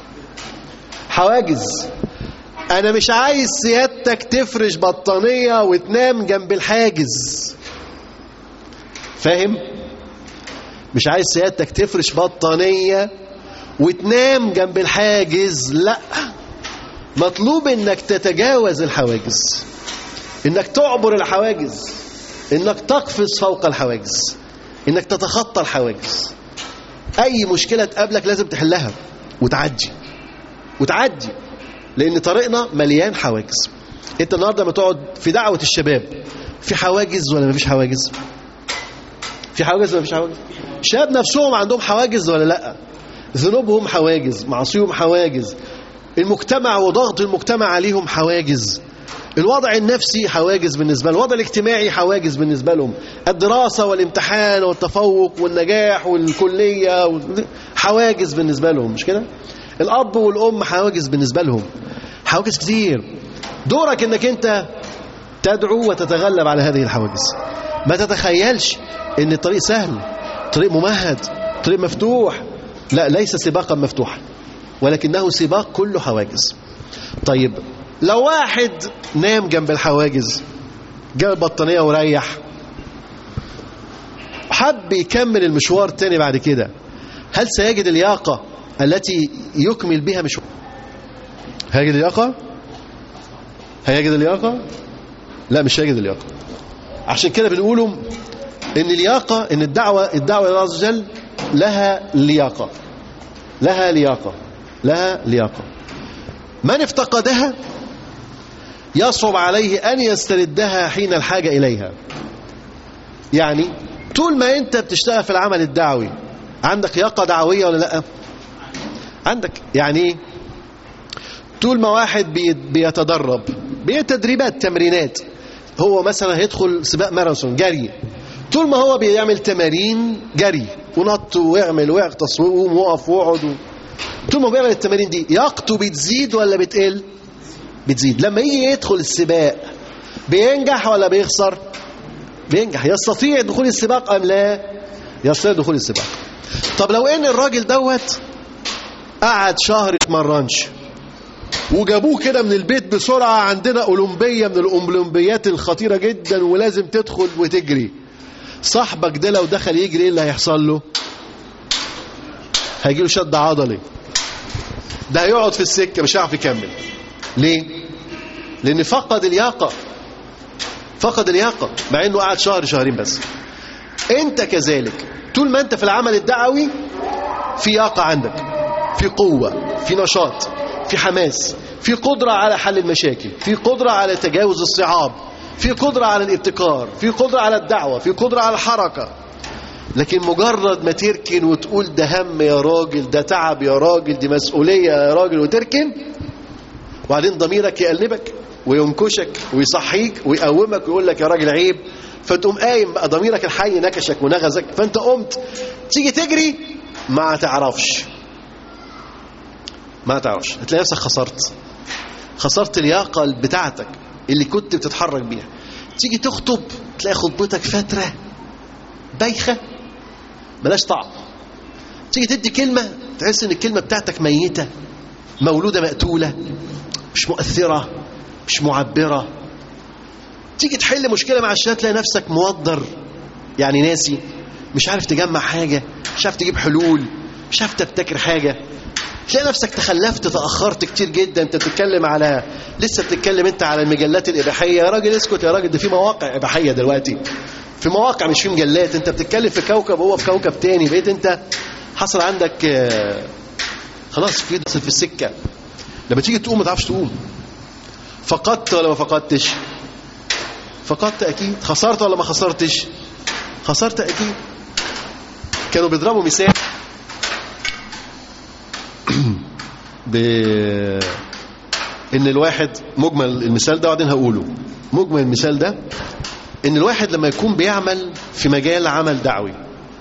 حواجز انا مش عايز سيادتك تفرش بطانيه وتنام جنب الحاجز فاهم مش عايز سيادتك تفرش بطانيه وتنام جنب الحاجز لا مطلوب انك تتجاوز الحواجز انك تعبر الحواجز انك تقفز فوق الحواجز انك تتخطى الحواجز اي مشكله تقابلك لازم تحلها وتعدي وتعدي لان طريقنا مليان حواجز انت النهارده لما تقعد في دعوه الشباب في حواجز ولا مفيش حواجز في حواجز ولا مفيش حواجز الشباب نفسهم عندهم حواجز ولا لا ذنوبهم حواجز معصيهم حواجز المجتمع وضغط المجتمع عليهم حواجز الوضع النفسي حواجز بالنسبة لهم الوضع الاجتماعي حواجز بالنسبة لهم الدراسة والامتحان والتفوق والنجاح والكلية وال- حواجز بالنسبة لهم مش كده الأب والأم حواجز بالنسبة لهم حواجز كتير دورك انك انت تدعو وتتغلب على هذه الحواجز ما تتخيلش ان الطريق سهل طريق ممهد طريق مفتوح لا ليس سباقا مفتوحا ولكنه سباق كله حواجز طيب لو واحد نام جنب الحواجز جاب البطانية وريح حب يكمل المشوار تاني بعد كده هل سيجد اللياقة التي يكمل بها مشوار هيجد اللياقة هيجد اللياقة لا مش هيجد اللياقة عشان كده بنقولوا ان اللياقة ان الدعوة الدعوة الى الله عز وجل لها لياقة لها لياقة لها لياقة من افتقدها يصعب عليه أن يستردها حين الحاجة إليها يعني طول ما أنت بتشتغل في العمل الدعوي عندك لياقة دعوية ولا لا عندك يعني ايه طول ما واحد بي- بيتدرب بتدريبات تمرينات هو مثلا هيدخل سباق ماراثون جري طول ما هو بيعمل تمارين جري ونط ويعمل ويغطس ويقوم ويقف ويقعد و- طول ما بيعمل التمارين دي لياقته بتزيد ولا بتقل بتزيد لما يجي يدخل السباق بينجح ولا بيخسر بينجح يستطيع دخول السباق ام لا يستطيع دخول السباق طب لو ان الراجل دوت قعد شهر يتمرنش وجابوه كده من البيت بسرعة عندنا أولمبية من الأولمبيات الخطيرة جدا ولازم تدخل وتجري صاحبك ده لو دخل يجري ايه اللي هيحصل له هيجيله شد عضلي ده هيقعد في السكة مش هيعرف يكمل ليه؟ لأن فقد الياقة فقد الياقة مع انه قعد شهر شهرين بس انت كذلك طول ما انت في العمل الدعوي في ياقة عندك في قوة في نشاط في حماس في قدرة على حل المشاكل في قدرة على تجاوز الصعاب في قدرة على الابتكار في قدرة على الدعوة في قدرة على الحركة لكن مجرد ما تركن وتقول ده هم يا راجل ده تعب يا راجل دي مسؤولية يا راجل وتركن وبعدين ضميرك يقلبك وينكشك ويصحيك ويقومك ويقول لك يا راجل عيب فتقوم قايم بقى ضميرك الحي نكشك ونغزك فانت قمت تيجي تجري ما تعرفش ما تعرفش هتلاقي نفسك خسرت خسرت الياقة بتاعتك اللي كنت بتتحرك بيها تيجي تخطب تلاقي خطبتك فترة بايخة ملاش طعم تيجي تدي كلمة تحس ان الكلمة بتاعتك ميتة مولودة مقتولة مش مؤثرة مش معبرة تيجي تحل مشكلة مع الشباب تلاقي نفسك موضر يعني ناسي مش عارف تجمع حاجة مش عارف تجيب حلول مش عارف تبتكر حاجة تلاقي نفسك تخلفت تأخرت كتير جدا انت بتتكلم على لسه بتتكلم انت على المجلات الإباحية يا راجل اسكت يا راجل ده في مواقع إباحية دلوقتي في مواقع مش في مجلات انت بتتكلم في كوكب وهو في كوكب تاني بقيت انت حصل عندك آه، خلاص في دخل في السكة لما تيجي تقوم ما تعرفش تقوم فقدت ولا ما فقدتش فقدت اكيد خسرت ولا ما خسرتش خسرت اكيد كانوا بيضربوا مثال ب ان الواحد مجمل المثال ده وبعدين هقوله مجمل المثال ده ان الواحد لما يكون بيعمل في مجال عمل دعوي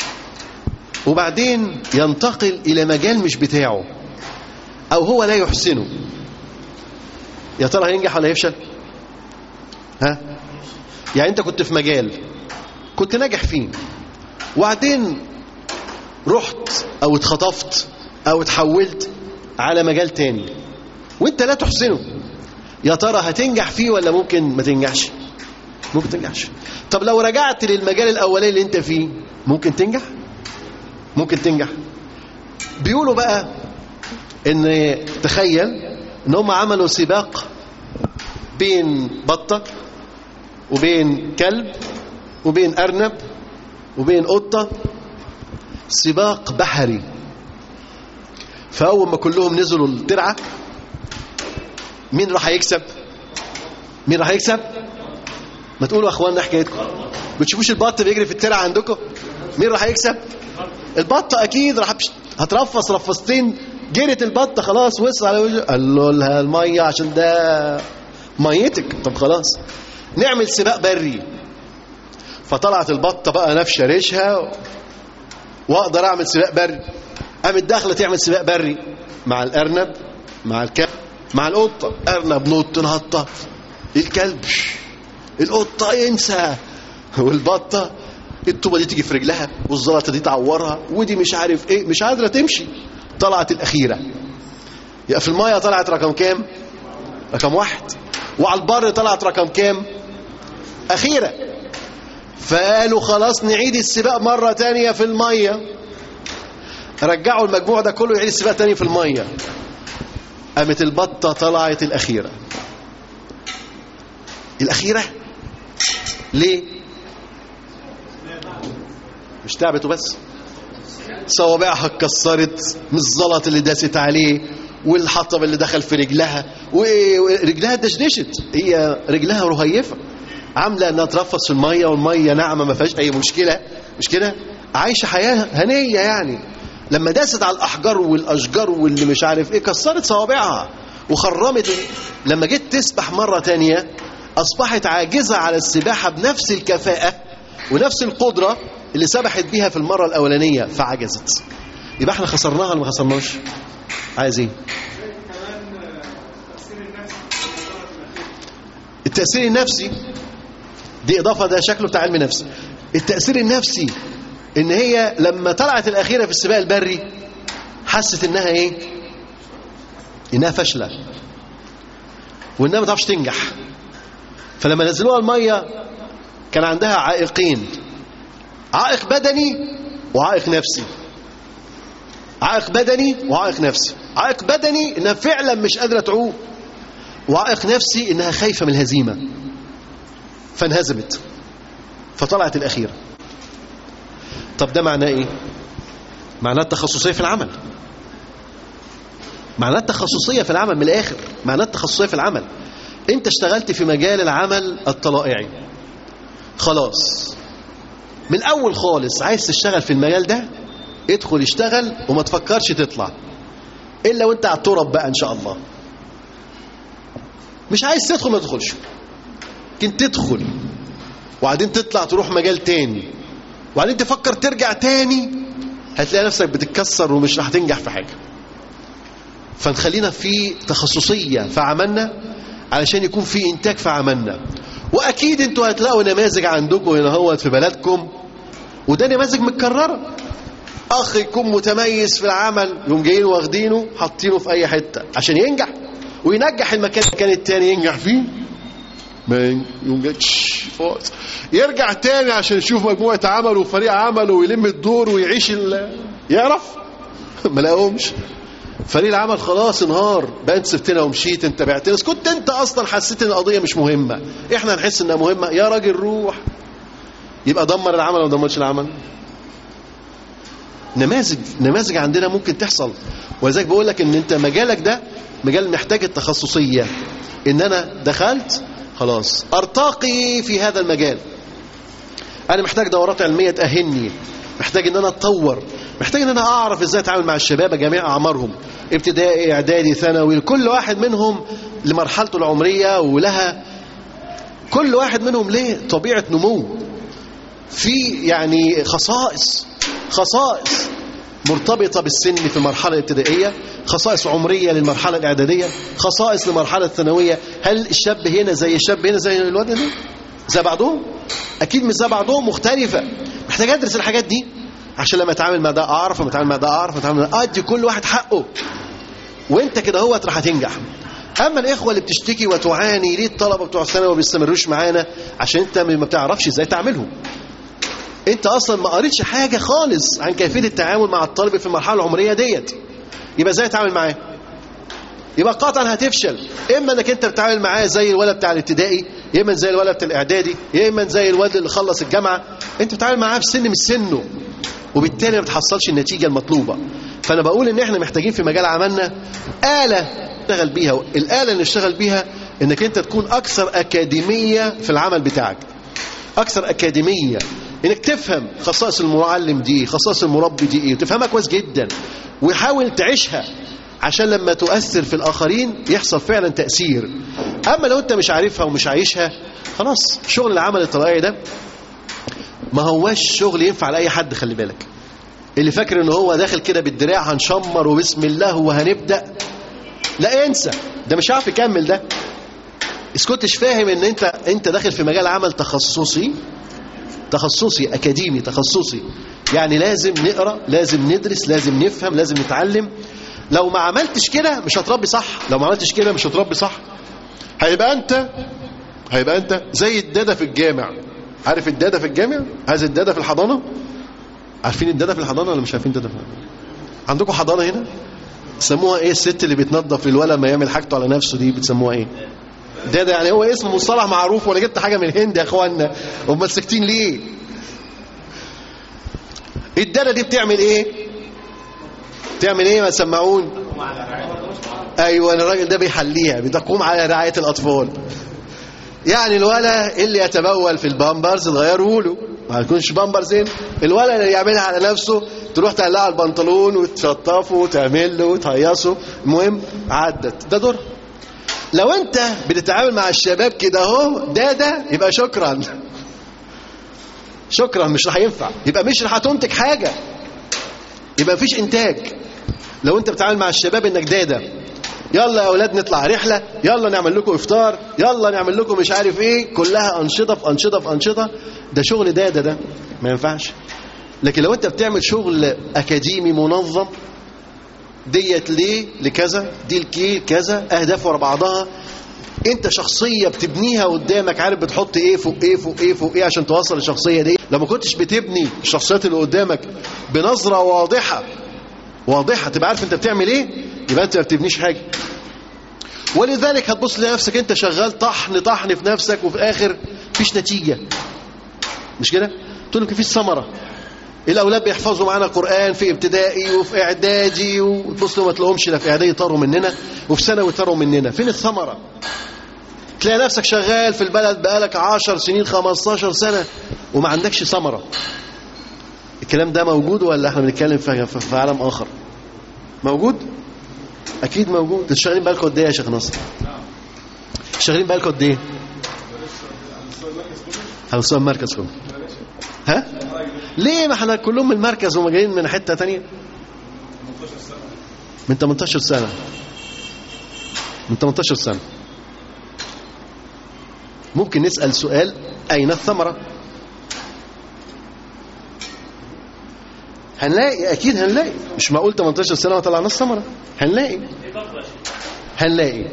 وبعدين ينتقل الى مجال مش بتاعه او هو لا يحسنه يا ترى هينجح ولا هيفشل ها يعني انت كنت في مجال كنت ناجح فيه وبعدين رحت او اتخطفت او اتحولت على مجال تاني وانت لا تحسنه يا ترى هتنجح فيه ولا ممكن ما تنجحش ممكن تنجحش طب لو رجعت للمجال الاولاني اللي انت فيه ممكن تنجح ممكن تنجح بيقولوا بقى ان تخيل ان هم عملوا سباق بين بطة وبين كلب وبين أرنب وبين قطة سباق بحري فأول ما كلهم نزلوا الترعة مين راح يكسب مين راح يكسب ما تقولوا يا اخواننا حكايتكم بتشوفوش البط بيجري في الترعة عندكم مين راح يكسب البطة أكيد راح هترفص رفصتين جرت البطة خلاص وصل على وجهه قال له لها المية عشان ده ميتك طب خلاص نعمل سباق بري فطلعت البطة بقى نفشة ريشها واقدر اعمل سباق بري قامت داخله تعمل سباق بري مع الارنب مع الكلب مع القطه ارنب نط نهطه الكلب القطه ينسى والبطه الطوبه دي تيجي في رجلها والزلطه دي تعورها ودي مش عارف ايه مش قادره تمشي طلعت الاخيره يبقى في المايه طلعت رقم كام رقم واحد وعلى البر طلعت رقم كام اخيره فقالوا خلاص نعيد السباق مره تانية في الميه رجعوا المجموع ده كله يعيد السباق تاني في الميه قامت البطه طلعت الاخيره الاخيره ليه مش تعبت وبس صوابعها اتكسرت من الزلط اللي داست عليه والحطب اللي دخل في رجلها ورجلها دشدشت هي رجلها رهيفه عامله انها ترفص في الميه والميه ناعمه ما فيهاش اي مشكله مش كده عايشه حياه هنيه يعني لما داست على الاحجار والاشجار واللي مش عارف ايه كسرت صوابعها وخرمت لما جيت تسبح مره تانية اصبحت عاجزه على السباحه بنفس الكفاءه ونفس القدره اللي سبحت بيها في المره الاولانيه فعجزت يبقى احنا خسرناها ولا ما خسرناش عايز ايه التاثير النفسي دي اضافه ده شكله بتاع علم نفس التاثير النفسي ان هي لما طلعت الاخيره في السباق البري حست انها ايه انها فاشله وانها ما تعرفش تنجح فلما نزلوها الميه كان عندها عائقين عائق بدني وعائق نفسي عائق بدني وعائق نفسي عائق بدني انها فعلا مش قادره تعوم وعائق نفسي انها خايفه من الهزيمه فانهزمت فطلعت الاخيره طب ده معناه ايه معناه التخصصيه في العمل معناه التخصصيه في العمل من الاخر معناه التخصصيه في العمل انت اشتغلت في مجال العمل الطلائعي خلاص من الاول خالص عايز تشتغل في المجال ده ادخل اشتغل وما تفكرش تطلع الا وانت على التراب بقى ان شاء الله مش عايز تدخل ما تدخلش لكن تدخل وبعدين تطلع تروح مجال تاني وبعدين تفكر ترجع تاني هتلاقي نفسك بتتكسر ومش راح تنجح في حاجه فنخلينا في تخصصيه في عملنا علشان يكون في انتاج في عملنا واكيد انتوا هتلاقوا نماذج عندكم هنا هو في بلدكم وده نماذج متكرره اخ يكون متميز في العمل يوم جايين واخدينه حاطينه في اي حته عشان ينجح وينجح المكان المكان التاني ينجح فيه ما يوم جاي تش- فوز. يرجع تاني عشان يشوف مجموعه عمل وفريق عمل ويلم الدور ويعيش ال... يعرف ما لاقوهمش فريق العمل خلاص انهار بقى انت سبتنا ومشيت انت بعتنا بس كنت انت اصلا حسيت ان القضيه مش مهمه احنا نحس انها مهمه يا راجل روح يبقى دمر العمل ولا ما دمرش العمل نماذج نماذج عندنا ممكن تحصل ولذلك بقول لك ان انت مجالك ده مجال محتاج التخصصيه ان انا دخلت خلاص ارتقي في هذا المجال انا محتاج دورات علميه تاهلني محتاج ان انا اتطور محتاج ان انا اعرف ازاي اتعامل مع الشباب جميع اعمارهم ابتدائي اعدادي ثانوي كل واحد منهم لمرحلته العمريه ولها كل واحد منهم ليه طبيعه نمو في يعني خصائص خصائص مرتبطة بالسن في المرحلة الابتدائية خصائص عمرية للمرحلة الإعدادية خصائص للمرحلة الثانوية هل الشاب هنا زي الشاب هنا زي الواد ده زي بعضهم أكيد مش زي بعضهم مختلفة محتاج أدرس الحاجات دي عشان لما أتعامل مع ده أعرف لما أتعامل مع ده أعرف لما أتعامل مع ده أدي كل واحد حقه وانت كده هو راح هتنجح اما الاخوه اللي بتشتكي وتعاني ليه الطلبه بتوع الثانوي ما بيستمروش معانا عشان انت ما بتعرفش ازاي تعملهم انت اصلا ما قريتش حاجه خالص عن كيفيه التعامل مع الطالب في المرحله العمريه ديت يبقى ازاي تتعامل معاه يبقى قطعا هتفشل اما انك انت بتتعامل معاه زي الولد بتاع الابتدائي يا اما زي الولد بتاع الاعدادي يا اما زي الولد اللي خلص الجامعه انت بتتعامل معاه في سن مش سنه وبالتالي ما بتحصلش النتيجه المطلوبه فانا بقول ان احنا محتاجين في مجال عملنا اله نشتغل بيها الاله اللي نشتغل بيها انك انت تكون اكثر اكاديميه في العمل بتاعك اكثر اكاديميه انك تفهم خصائص المعلم دي خصائص المربي دي ايه وتفهمها كويس جدا وحاول تعيشها عشان لما تؤثر في الاخرين يحصل فعلا تاثير اما لو انت مش عارفها ومش عايشها خلاص شغل العمل الطبيعي ده ما هواش شغل ينفع لاي حد خلي بالك اللي فاكر ان هو داخل كده بالدراع هنشمر وبسم الله وهنبدا لا انسى ده مش عارف يكمل ده إذا كنتش فاهم ان انت انت داخل في مجال عمل تخصصي تخصصي اكاديمي تخصصي يعني لازم نقرا لازم ندرس لازم نفهم لازم نتعلم لو ما عملتش كده مش هتربي صح لو ما عملتش كده مش هتربي صح هيبقى انت هيبقى انت زي الداده في الجامع عارف الداده في الجامع عايز الداده في الحضانه عارفين الداده في الحضانه ولا مش عارفين الداده في الحضانه عندكم حضانه هنا سموها ايه الست اللي بتنظف للولد ما يعمل حاجته على نفسه دي بتسموها ايه ده ده يعني هو اسم مصطلح معروف ولا جبت حاجه من الهند يا اخوانا هم ساكتين ليه الداده دي بتعمل ايه بتعمل ايه ما سمعون ايوه الراجل ده بيحليها بتقوم على رعايه الاطفال يعني الولد اللي يتبول في البامبرز تغيره له ما يكونش بامبرز هنا الولد اللي يعملها على نفسه تروح تقلعه البنطلون وتشطفه وتعمل له وتهيصه المهم عدت ده دور لو انت بتتعامل مع الشباب كده اهو ده ده يبقى شكرا شكرا مش راح ينفع يبقى مش راح تنتج حاجه يبقى مفيش انتاج لو انت بتتعامل مع الشباب انك داده يلا يا اولاد نطلع رحله يلا نعمل لكم افطار يلا نعمل لكم مش عارف ايه كلها انشطه في انشطه في انشطه ده شغل داده ده ما ينفعش لكن لو انت بتعمل شغل اكاديمي منظم ديت ليه لكذا دي لكي كذا اهداف ورا بعضها انت شخصيه بتبنيها قدامك عارف بتحط ايه فوق ايه فوق ايه فوق ايه عشان توصل الشخصيه دي لو ما كنتش بتبني الشخصيات اللي قدامك بنظره واضحه واضحه تبقى عارف انت بتعمل ايه يبقى انت ما بتبنيش حاجه ولذلك هتبص لنفسك انت شغال طحن طحن في نفسك وفي الاخر مفيش نتيجه مش كده تقول لك مفيش ثمره الاولاد بيحفظوا معانا قران في ابتدائي وفي اعدادي وتبص ما تلاقيهمش لا في اعدادي طاروا مننا وفي ثانوي طاروا مننا فين الثمره تلاقي نفسك شغال في البلد بقالك 10 سنين 15 سنه وما عندكش ثمره الكلام ده موجود ولا احنا بنتكلم في, في, في عالم اخر موجود اكيد موجود انتوا شغالين بقالكم قد ايه يا شيخ نصر شغالين بقالكم قد ايه على مستوى المركز كله ها ليه ما احنا كلهم من المركز وما جايين من حته تانية من 18 سنه من 18 سنه ممكن نسال سؤال اين الثمره هنلاقي اكيد هنلاقي مش معقول 18 سنه ما طلعناش ثمره هنلاقي هنلاقي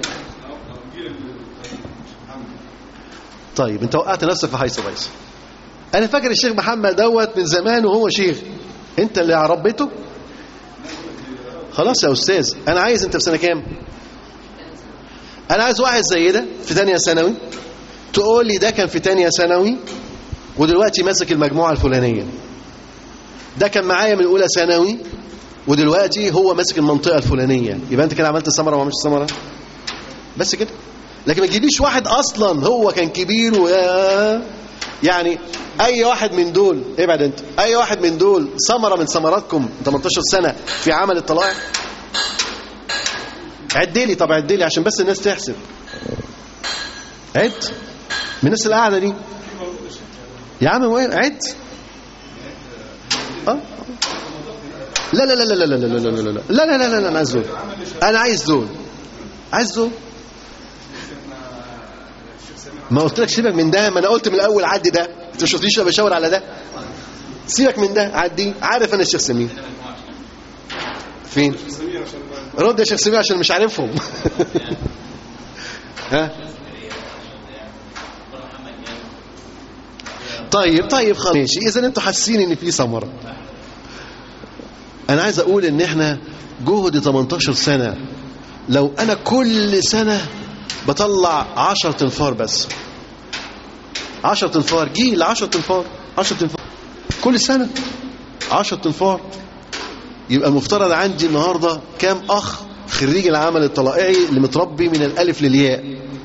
طيب انت وقعت نفسك في حيث بيس انا فاكر الشيخ محمد دوت من زمان وهو شيخ انت اللي ربيته خلاص يا استاذ انا عايز انت في سنه كام انا عايز واحد زي ده في ثانيه ثانوي تقول لي ده كان في ثانيه ثانوي ودلوقتي ماسك المجموعه الفلانيه ده كان معايا من اولى ثانوي ودلوقتي هو ماسك المنطقه الفلانيه يبقى انت كده عملت ثمره وما عملتش ثمره بس كده لكن ما تجيبليش واحد اصلا هو كان كبير و يعني اي واحد من دول ابعد انت اي واحد من دول ثمره من ثمراتكم 18 سنه في عمل الطلائع عد لي طب عد لي عشان بس الناس تحسب عد من الناس القاعده دي يا عم وين عد اه لا لا لا لا لا لا لا لا لا لا لا لا لا لا انا عايز دول انا عايز دول عايز دول ما قلت لك سيبك من ده ما انا قلت من الاول عدي ده انت مش شفتنيش بشاور على ده سيبك من ده عدي عارف انا الشيخ سمير فين رد يا شيخ سمير عشان مش عارفهم ها طيب طيب خلاص ماشي اذا انتوا حاسين ان في ثمره انا عايز اقول ان احنا جهد 18 سنه لو انا كل سنه بطلع 10 تنفار بس 10 تنفار جيل 10 تنفار 10 تنفار كل سنه 10 تنفار يبقى المفترض عندي النهارده كام اخ خريج العمل الطلائعي اللي متربي من الالف للياء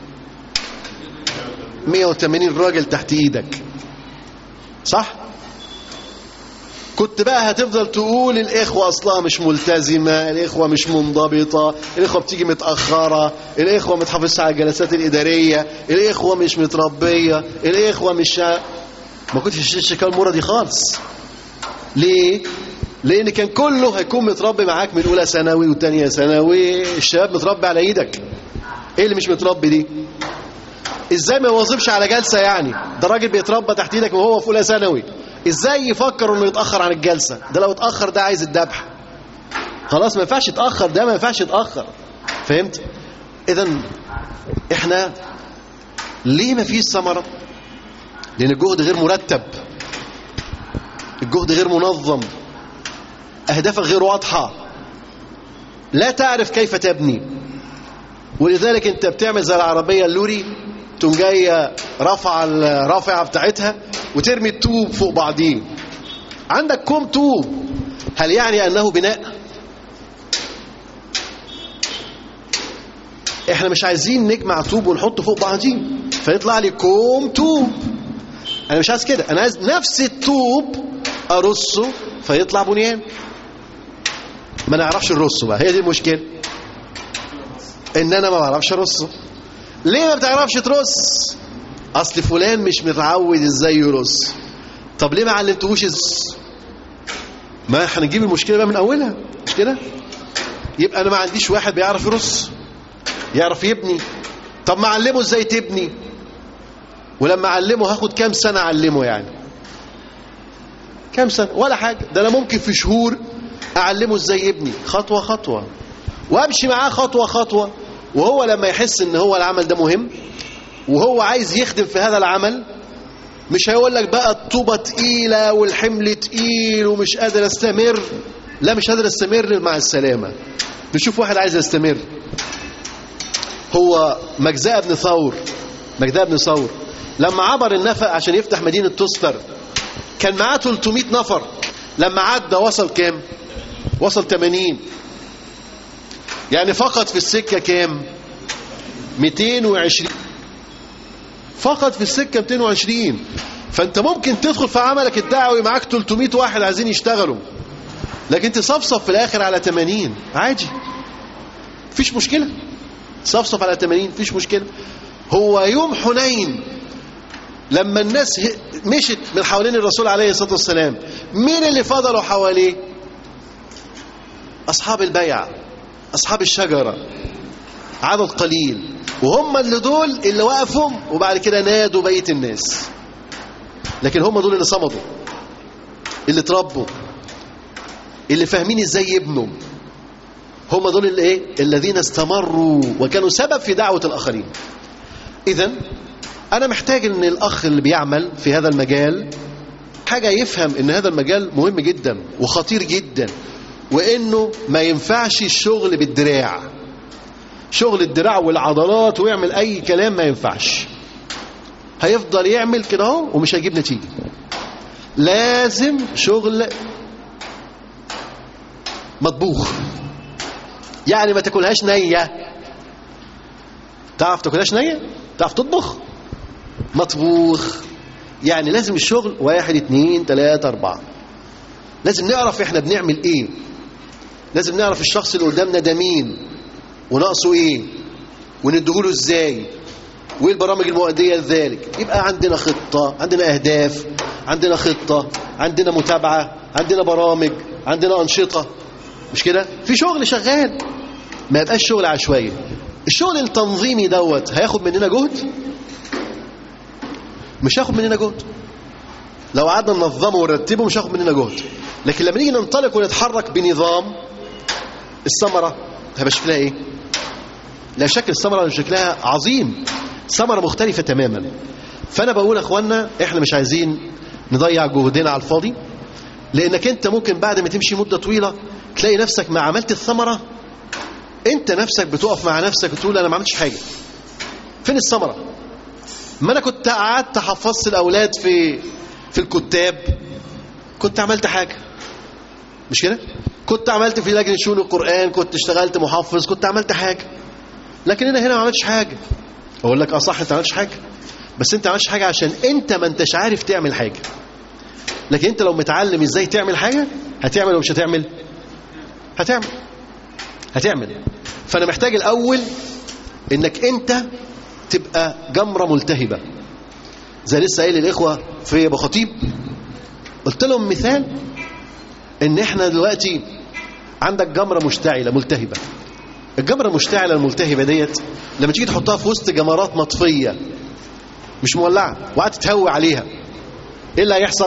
180 راجل تحت ايدك صح كنت بقى هتفضل تقول الإخوة أصلها مش ملتزمة الإخوة مش منضبطة الإخوة بتيجي متأخرة الإخوة متحافظش على الجلسات الإدارية الإخوة مش متربية الإخوة مش ما كنتش الشكاية المرة دي خالص ليه؟ لأن كان كله هيكون متربي معاك من أولى ثانوي وثانية ثانوي الشباب متربي على إيدك إيه اللي مش متربي دي؟ ازاي ما يواظبش على جلسه يعني ده راجل بيتربى تحت ايدك وهو في اولى ثانوي ازاي يفكر انه يتاخر عن الجلسه ده لو اتاخر ده عايز الذبح خلاص ما ينفعش يتاخر ده ما ينفعش يتاخر فهمت اذا احنا ليه ما فيش ثمره لان الجهد غير مرتب الجهد غير منظم اهدافك غير واضحه لا تعرف كيف تبني ولذلك انت بتعمل زي العربيه اللوري تقوم جايه رافعه الرافعه بتاعتها وترمي الطوب فوق بعضيه عندك كوم طوب هل يعني انه بناء احنا مش عايزين نجمع طوب ونحطه فوق بعضيه فيطلع لي كوم طوب انا مش عايز كده انا عايز نفس الطوب ارصه فيطلع بنيان ما نعرفش نرصه بقى هي دي المشكله ان انا ما بعرفش ارصه ليه ما بتعرفش ترص اصل فلان مش متعود ازاي يرص طب ليه ما علمتهوش ازاي ما احنا نجيب المشكله بقى من اولها مش كده يبقى انا ما عنديش واحد بيعرف يرص يعرف يبني طب ما اعلمه ازاي تبني ولما اعلمه هاخد كام سنه اعلمه يعني كام سنه ولا حاجه ده انا ممكن في شهور اعلمه ازاي يبني خطوه خطوه وامشي معاه خطوه خطوه وهو لما يحس ان هو العمل ده مهم وهو عايز يخدم في هذا العمل مش هيقول لك بقى الطوبة تقيلة والحمل تقيل ومش قادر استمر لا مش قادر استمر مع السلامة نشوف واحد عايز يستمر هو مجزاء بن ثور مجزاء بن ثور لما عبر النفق عشان يفتح مدينة تستر كان معاه 300 نفر لما عدى وصل كام وصل 80 يعني فقط في السكة كام 220 فقط في السكة 220 فانت ممكن تدخل في عملك الدعوي معاك 300 واحد عايزين يشتغلوا لكن تصفصف في الاخر على 80 عادي مفيش مشكلة صفصف على 80 مفيش مشكلة هو يوم حنين لما الناس مشت من حوالين الرسول عليه الصلاة والسلام مين اللي فضلوا حواليه أصحاب البيع أصحاب الشجرة عدد قليل وهم اللي دول اللي وقفوا وبعد كده نادوا بقية الناس لكن هم دول اللي صمدوا اللي تربوا اللي فاهمين ازاي يبنوا هم دول اللي ايه الذين استمروا وكانوا سبب في دعوة الآخرين إذا أنا محتاج إن الأخ اللي بيعمل في هذا المجال حاجة يفهم إن هذا المجال مهم جدا وخطير جدا وإنه ما ينفعش الشغل بالدراع شغل الدراع والعضلات ويعمل أي كلام ما ينفعش هيفضل يعمل كده اهو ومش هيجيب نتيجة لازم شغل مطبوخ يعني ما تاكلهاش نية تعرف تاكلهاش نية تعرف تطبخ مطبوخ يعني لازم الشغل واحد اتنين تلاتة اربعة لازم نعرف احنا بنعمل ايه لازم نعرف الشخص اللي قدامنا ده مين وناقصه ايه ونديهوله ازاي وايه البرامج المؤدية لذلك يبقى عندنا خطة عندنا اهداف عندنا خطة عندنا متابعة عندنا برامج عندنا انشطة مش كده في شغل شغال ما يبقاش شغل عشوائي الشغل التنظيمي دوت هياخد مننا جهد مش هياخد مننا جهد لو قعدنا ننظمه ونرتبه مش هياخد مننا جهد لكن لما نيجي ننطلق ونتحرك بنظام الثمره هيبقى شكلها ايه لا شك الثمره شكلها عظيم ثمره مختلفه تماما فانا بقول يا اخوانا احنا مش عايزين نضيع جهدنا على الفاضي لانك انت ممكن بعد ما تمشي مده طويله تلاقي نفسك ما عملت الثمره انت نفسك بتقف مع نفسك وتقول انا ما عملتش حاجه فين الثمره ما انا كنت قعدت حفظت الاولاد في في الكتاب كنت عملت حاجه مش كده كنت عملت في لجنه شؤون القران كنت اشتغلت محفظ كنت عملت حاجه لكن انا هنا ما عملتش حاجه اقول لك اه صح انت ما عملتش حاجه بس انت ما عملتش حاجه عشان انت ما انتش عارف تعمل حاجه لكن انت لو متعلم ازاي تعمل حاجه هتعمل ولا مش هتعمل هتعمل هتعمل فانا محتاج الاول انك انت تبقى جمره ملتهبه زي لسه قايل الاخوه في ابو خطيب قلت لهم مثال ان احنا دلوقتي عندك جمره مشتعله ملتهبه الجمره المشتعله الملتهبه ديت لما تيجي تحطها في وسط جمرات مطفيه مش مولعه وقعدت تهوي عليها ايه اللي هيحصل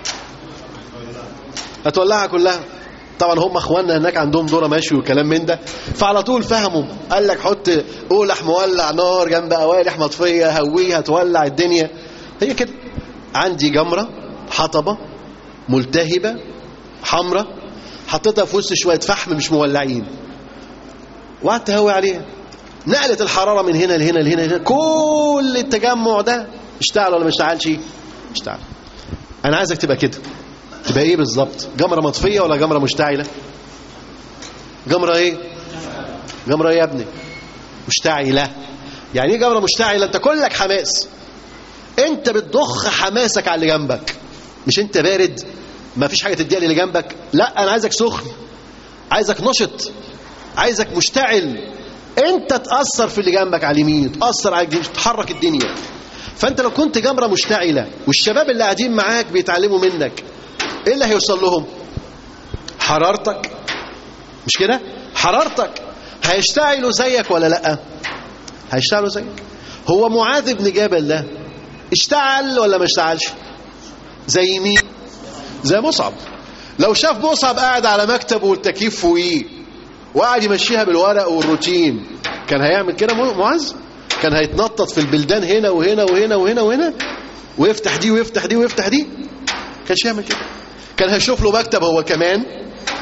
هتولعها كلها طبعا هم اخواننا هناك عندهم دوره ماشي وكلام من ده فعلى طول فهموا قال لك حط قولح مولع نار جنب قوالح مطفيه هويها تولع الدنيا هي كده عندي جمره حطبه ملتهبه حمراء حطيتها في وسط شويه فحم مش مولعين وقعدت تهوي عليها نقلت الحراره من هنا لهنا لهنا, لهنا. كل التجمع ده اشتغل ولا ما اشتغلش اشتغل انا عايزك تبقى كده تبقى ايه بالظبط جمره مطفيه ولا جمره مشتعله جمره ايه جمره ايه يا ابني مشتعله يعني ايه جمره مشتعله انت كلك حماس انت بتضخ حماسك على اللي جنبك مش انت بارد ما فيش حاجه تديها اللي جنبك لا انا عايزك سخن عايزك نشط عايزك مشتعل انت تاثر في اللي جنبك على اليمين تاثر على الجنب تحرك الدنيا فانت لو كنت جمره مشتعله والشباب اللي قاعدين معاك بيتعلموا منك ايه اللي هيوصل لهم حرارتك مش كده حرارتك هيشتعلوا زيك ولا لا هيشتعلوا زيك هو معاذ بن جبل ده اشتعل ولا ما اشتعلش زي مين زي مصعب لو شاف مصعب قاعد على مكتبه والتكييف فوقيه وقاعد يمشيها بالورق والروتين كان هيعمل كده معاذ كان هيتنطط في البلدان هنا وهنا وهنا وهنا وهنا ويفتح دي ويفتح دي ويفتح دي كانش يعمل كده كان هيشوف له مكتب هو كمان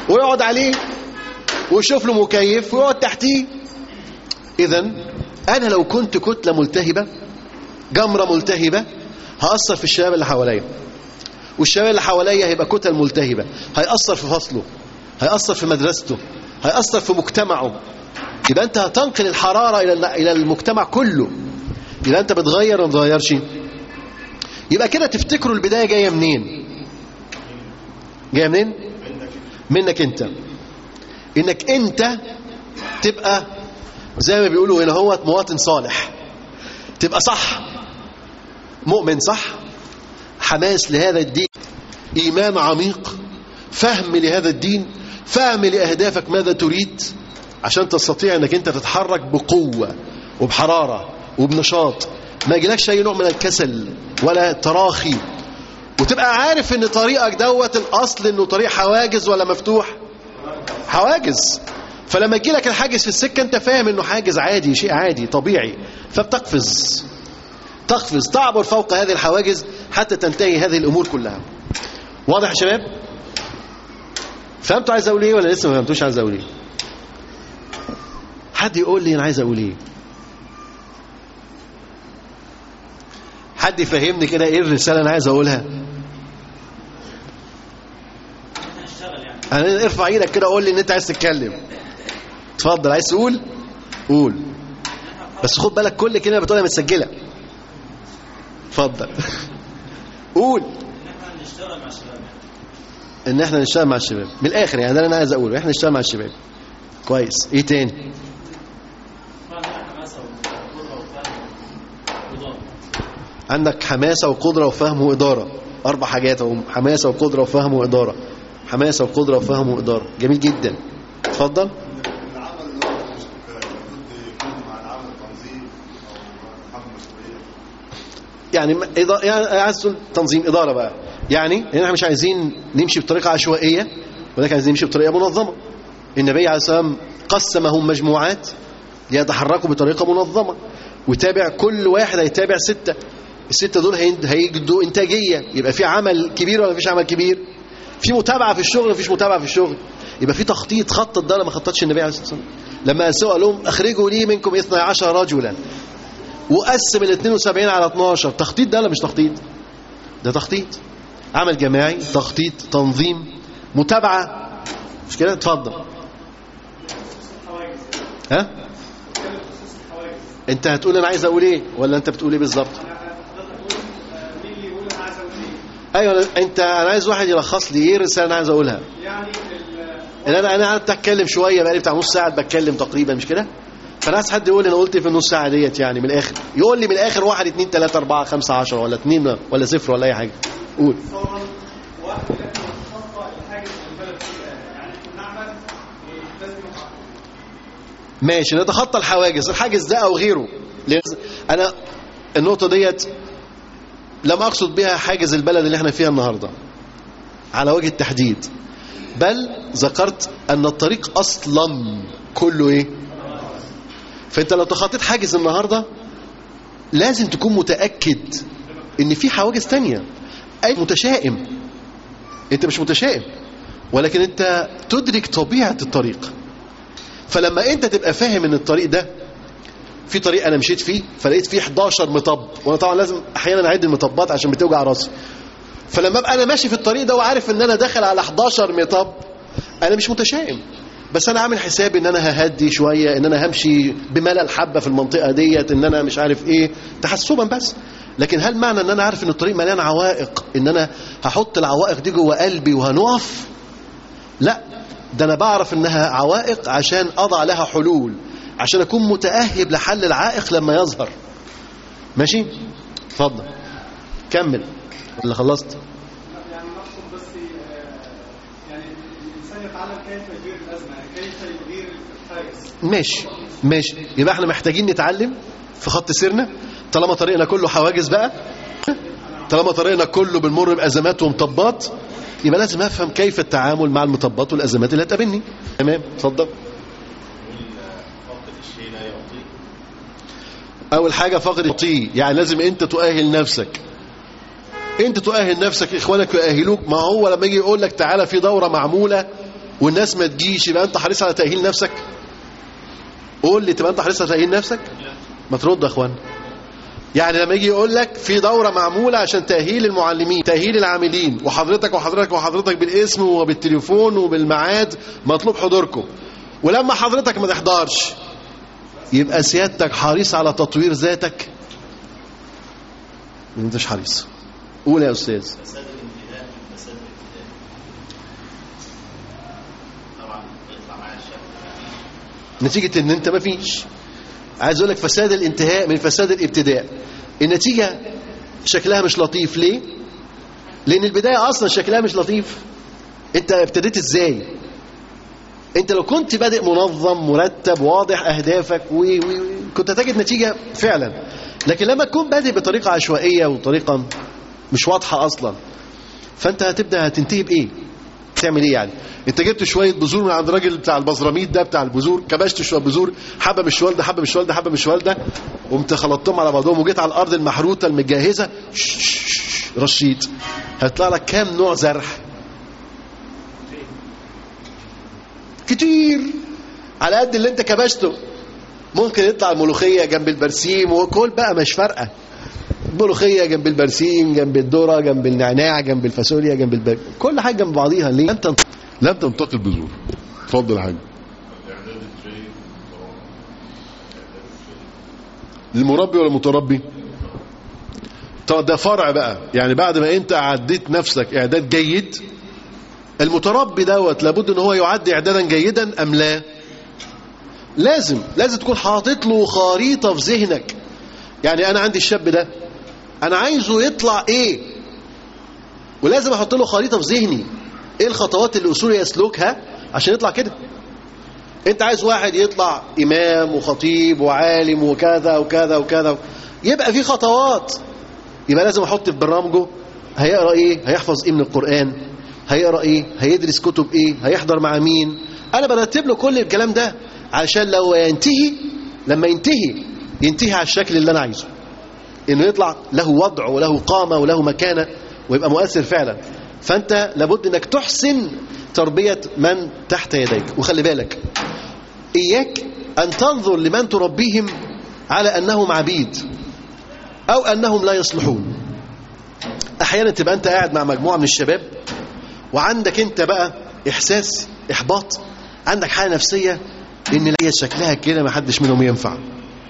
ويقعد عليه ويشوف له مكيف ويقعد تحتيه اذا انا لو كنت كتله ملتهبه جمره ملتهبه هاثر في الشباب اللي حواليا والشباب اللي حواليا هيبقى كتل ملتهبه هيأثر في فصله هيأثر في مدرسته هيأثر في مجتمعه يبقى انت هتنقل الحراره الى الى المجتمع كله يبقى انت بتغير ولا ما بتغيرش يبقى كده تفتكروا البدايه جايه منين جايه منين منك انت انك انت تبقى زي ما بيقولوا هنا هو مواطن صالح تبقى صح مؤمن صح حماس لهذا الدين ايمان عميق فهم لهذا الدين فهم لاهدافك ماذا تريد عشان تستطيع انك انت تتحرك بقوه وبحراره وبنشاط ما يجيلكش اي نوع من الكسل ولا تراخي وتبقى عارف ان طريقك دوت الاصل انه طريق حواجز ولا مفتوح حواجز فلما يجي لك الحاجز في السكه انت فاهم انه حاجز عادي شيء عادي طبيعي فبتقفز تقفز تعبر فوق هذه الحواجز حتى تنتهي هذه الامور كلها واضح يا شباب فهمتوا عايز اقول ايه ولا لسه ما فهمتوش عايز اقول ايه حد يقول لي انا عايز اقول ايه حد يفهمني كده ايه الرساله اللي انا عايز اقولها انا ارفع ايدك كده قول لي ان انت عايز تتكلم اتفضل عايز تقول قول بس خد بالك كل كلمه بتقولها متسجله اتفضل قول ان احنا نشتغل مع الشباب من الاخر يعني ده اللي انا عايز اقوله احنا نشتغل مع الشباب كويس ايه تاني عندك حماسه وقدره وفهم واداره اربع حاجات اهو حماسه وقدره وفهم واداره حماسه وقدره وفهم واداره جميل جدا اتفضل العمل اللي هو مش كفايه المفروض يكون مع العمل تنظيم او تحمل مسؤوليه يعني ما- إضاءة يعني عايز تقول تنظيم إدارة بقى يعني احنا مش عايزين نمشي بطريقة عشوائية ولكن عايزين نمشي بطريقة منظمة النبي عليه الصلاة والسلام قسمهم مجموعات ليتحركوا بطريقة منظمة وتابع كل واحد هيتابع ستة الستة دول هيند- هيجدوا إنتاجية يبقى في عمل كبير ولا مفيش عمل كبير في متابعة في الشغل مفيش متابعة في الشغل يبقى في تخطيط خطط ده ولا ما خططش النبي عليه الصلاة والسلام لما سئل لهم أخرجوا لي منكم 12 رجلا وقسم ال 72 على 12 تخطيط ده ولا مش تخطيط ده تخطيط عمل جماعي تخطيط تنظيم متابعة مش كده اتفضل ها انت هتقول انا عايز اقول ايه ولا انت بتقول ايه بالظبط ايوه أنا- انت انا عايز واحد يلخص لي ايه الرساله اللي انا عايز اقولها يعني انا انا قعدت اتكلم شويه بقالي بتاع نص ساعه بتكلم تقريبا مش كده فانا عايز حد يقول لي انا قلت إيه في النص ساعه ديت يعني من الاخر يقول لي من الاخر واحد اتنين تلاته اربعه خمسه عشره ولا اتنين ولا صفر ولا اي حاجه قول ماشي نتخطى الحواجز الحاجز ده او غيره لأن انا النقطه ديت لم اقصد بها حاجز البلد اللي احنا فيها النهارده على وجه التحديد بل ذكرت ان الطريق اصلا كله ايه فانت لو تخطيت حاجز النهارده لازم تكون متاكد ان في حواجز تانية اي متشائم انت مش متشائم ولكن انت تدرك طبيعه الطريق فلما انت تبقى فاهم ان الطريق ده في طريق انا مشيت فيه فلقيت فيه 11 مطب وانا طبعا لازم احيانا اعد المطبات عشان بتوجع راسي فلما ابقى انا ماشي في الطريق ده وعارف ان انا داخل على 11 مطب انا مش متشائم بس انا عامل حسابي ان انا ههدي شويه ان انا همشي بملل حبه في المنطقه ديت ان انا مش عارف ايه تحسبا بس لكن هل معنى ان انا عارف ان الطريق مليان عوائق ان انا هحط العوائق دي جوه قلبي وهنقف لا ده انا بعرف انها عوائق عشان اضع لها حلول عشان اكون متاهب لحل العائق لما يظهر ماشي اتفضل كمل اللي خلصت يعني نقصد بس آه، يعني الانسان يتعلم كيف يدير الازمه كيف يدير الحاجز ماشي ماشي يبقى احنا محتاجين نتعلم في خط سيرنا طالما طريقنا كله حواجز بقى طالما طريقنا كله بنمر بازمات ومطبات يبقى لازم افهم كيف التعامل مع المطبات والازمات اللي هتقابلني تمام اتفضل فقد الشيء لا يعطيه اول حاجه فقد الطي يعني لازم انت تؤهل نفسك انت تؤهل نفسك اخوانك يؤهلوك ما هو لما يجي يقول لك تعالى في دوره معموله والناس ما تجيش يبقى انت حريص على تاهيل نفسك قول لي تبقى انت حريص على تاهيل نفسك ما ترد يا اخوان يعني لما يجي يقول لك في دوره معموله عشان تاهيل المعلمين تاهيل العاملين وحضرتك وحضرتك وحضرتك بالاسم وبالتليفون وبالميعاد مطلوب حضوركم ولما حضرتك ما تحضرش يبقى سيادتك حريص على تطوير ذاتك انت مش حريص قول يا استاذ فساد الانتهاء من فساد الابتداء طبعا يطلع معايا الشك نتيجة ان انت ما فيش عايز اقول لك فساد الانتهاء من فساد الابتداء النتيجة شكلها مش لطيف ليه لان البداية اصلا شكلها مش لطيف انت ابتديت ازاي انت لو كنت بادئ منظم مرتب واضح اهدافك وكنت هتجد نتيجة فعلا لكن لما تكون بادئ بطريقة عشوائية وطريقة مش واضحة اصلا فانت هتبدأ هتنتهي بايه تعمل ايه يعني انت جبت شويه بذور من عند الراجل بتاع البزراميط ده بتاع البذور كبشت شويه بذور حبه مش والده حبه مش والده حبه مش والده قمت خلطتهم على بعضهم وجيت على الارض المحروته المجهزه ش- ش- ش- رشيد هيطلع لك كام نوع زرع كتير على قد اللي انت كبشته ممكن يطلع الملوخيه جنب البرسيم وكل بقى مش فارقه ملوخيه جنب البرسيم جنب الذره جنب النعناع جنب الفاصوليا جنب البر... كل حاجه جنب بعضيها ليه انت لم تنتقي البذور اتفضل يا حاج المربي ولا المتربي طب ده فرع بقى يعني بعد ما انت عديت نفسك اعداد جيد المتربي دوت لابد ان هو يعد اعدادا جيدا ام لا لازم لازم تكون حاطط له خريطه في ذهنك يعني انا عندي الشاب ده انا عايزه يطلع ايه ولازم احط له خريطه في ذهني ايه الخطوات اللي اصولي يسلكها عشان يطلع كده انت عايز واحد يطلع امام وخطيب وعالم وكذا وكذا وكذا يبقى في خطوات يبقى لازم احط في برنامجه هيقرا ايه هيحفظ ايه من القران هيقرا ايه هيدرس كتب ايه هيحضر مع مين انا برتب له كل الكلام ده عشان لو ينتهي لما ينتهي ينتهي على الشكل اللي انا عايزه انه يطلع له وضع وله قامه وله مكانه ويبقى مؤثر فعلا فانت لابد انك تحسن تربيه من تحت يديك وخلي بالك اياك ان تنظر لمن تربيهم على انهم عبيد او انهم لا يصلحون احيانا تبقى انت قاعد مع مجموعه من الشباب وعندك انت بقى احساس احباط عندك حاله نفسيه ان هي شكلها كده ما حدش منهم ينفع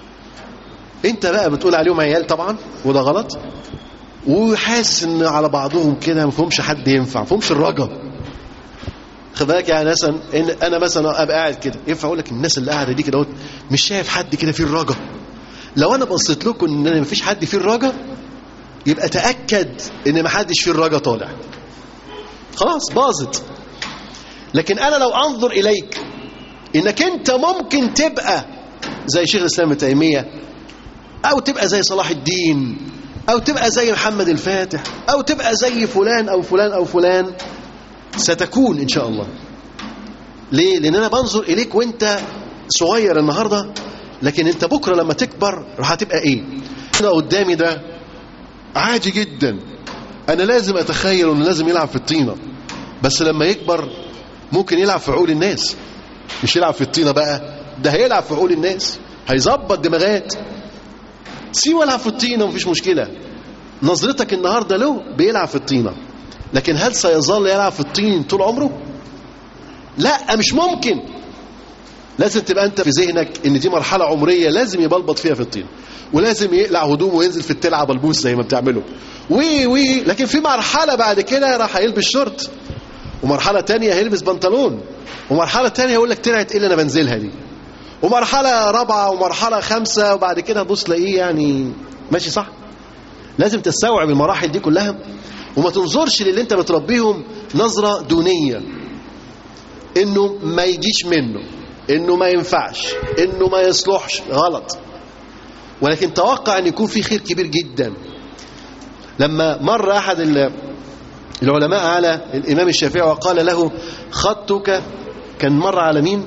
انت بقى بتقول عليهم عيال طبعا وده غلط وحاسس ان على بعضهم كده ما فيهمش حد ينفع ما فيهمش الرجا خد بالك يعني مثلا إن انا مثلا ابقى قاعد كده ينفع اقول لك الناس اللي قاعده دي كده اهوت مش شايف حد كده فيه الرجا لو انا بصيت لكم ان ما فيش حد فيه الرجا يبقى تاكد ان ما حدش فيه الرجا طالع خلاص باظت لكن انا لو انظر اليك انك انت ممكن تبقى زي شيخ الاسلام ابن تيميه او تبقى زي صلاح الدين او تبقى زي محمد الفاتح او تبقى زي فلان او فلان او فلان ستكون ان شاء الله ليه لان انا بنظر اليك وانت صغير النهارده لكن انت بكره لما تكبر راح هتبقى ايه انا قدامي ده عادي جدا انا لازم اتخيل انه لازم يلعب في الطينه بس لما يكبر ممكن يلعب في عقول الناس مش يلعب في الطينه بقى ده هيلعب في عقول الناس هيظبط دماغات سيبه يلعب في الطينه مفيش مشكله نظرتك النهارده له بيلعب في الطينه لكن هل سيظل يلعب في الطين طول عمره لا مش ممكن لازم تبقى انت في ذهنك ان دي مرحله عمريه لازم يبلبط فيها في الطين ولازم يقلع هدومه وينزل في التلعه بلبوس زي ما بتعمله وي وي لكن في مرحله بعد كده راح هيلبس شورت ومرحله تانية هيلبس بنطلون ومرحله تانية يقول لك تلعت ايه اللي انا بنزلها دي ومرحله رابعه ومرحله خمسه وبعد كده تبص تلاقيه يعني ماشي صح لازم تستوعب المراحل دي كلها وما تنظرش للي انت بتربيهم نظرة دونية انه ما يجيش منه انه ما ينفعش انه ما يصلحش غلط ولكن توقع ان يكون في خير كبير جدا لما مر احد العلماء على الامام الشافعي وقال له خطك كان مر على مين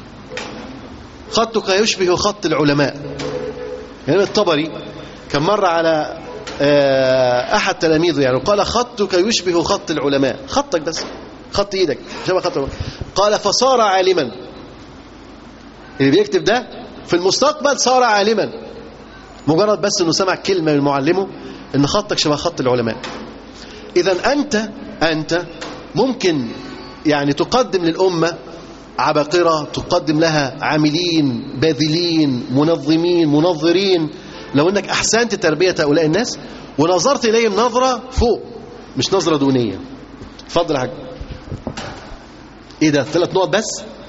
خطك يشبه خط العلماء يعني الطبري كان مر على احد تلاميذه يعني قال خطك يشبه خط العلماء خطك بس خط ايدك شبه خط الرماد. قال فصار عالما اللي بيكتب ده في المستقبل صار عالما مجرد بس انه سمع كلمه من معلمه ان خطك شبه خط العلماء اذا انت انت ممكن يعني تقدم للامه عباقره تقدم لها عاملين باذلين منظمين منظرين لو انك احسنت تربيه هؤلاء الناس ونظرت اليهم نظره فوق مش نظره دونيه اتفضل يا حاج ايه ده ثلاث نقط بس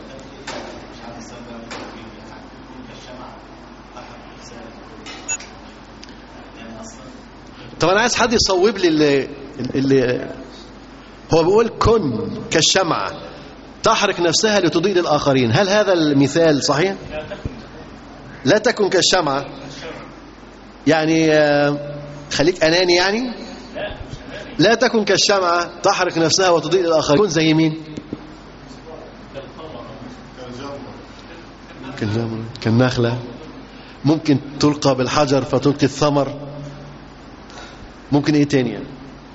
طب انا عايز حد يصوب لي اللي, اللي هو بيقول كن كالشمعة تحرق نفسها لتضيء للآخرين هل هذا المثال صحيح؟ لا تكن كالشمعة يعني آه، خليك أناني يعني لا تكن كالشمعة تحرق نفسها وتضيء للآخرين كن زي مين؟ كالجمر كالنخلة ممكن تلقى بالحجر فتلقي الثمر ممكن ايه تاني يعني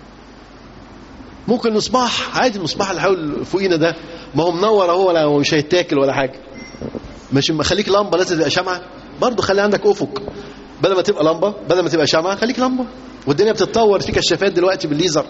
ممكن مصباح عادي المصباح اللي حاول فوقينا ده ما هو منور اهو ولا هو مش هيتاكل ولا حاجه مش ما خليك لمبه لازم تبقى شمعه برضه خلي عندك افق بدل ما تبقى لمبه بدل ما تبقى شمعه خليك لمبه والدنيا بتتطور في كشافات دلوقتي بالليزر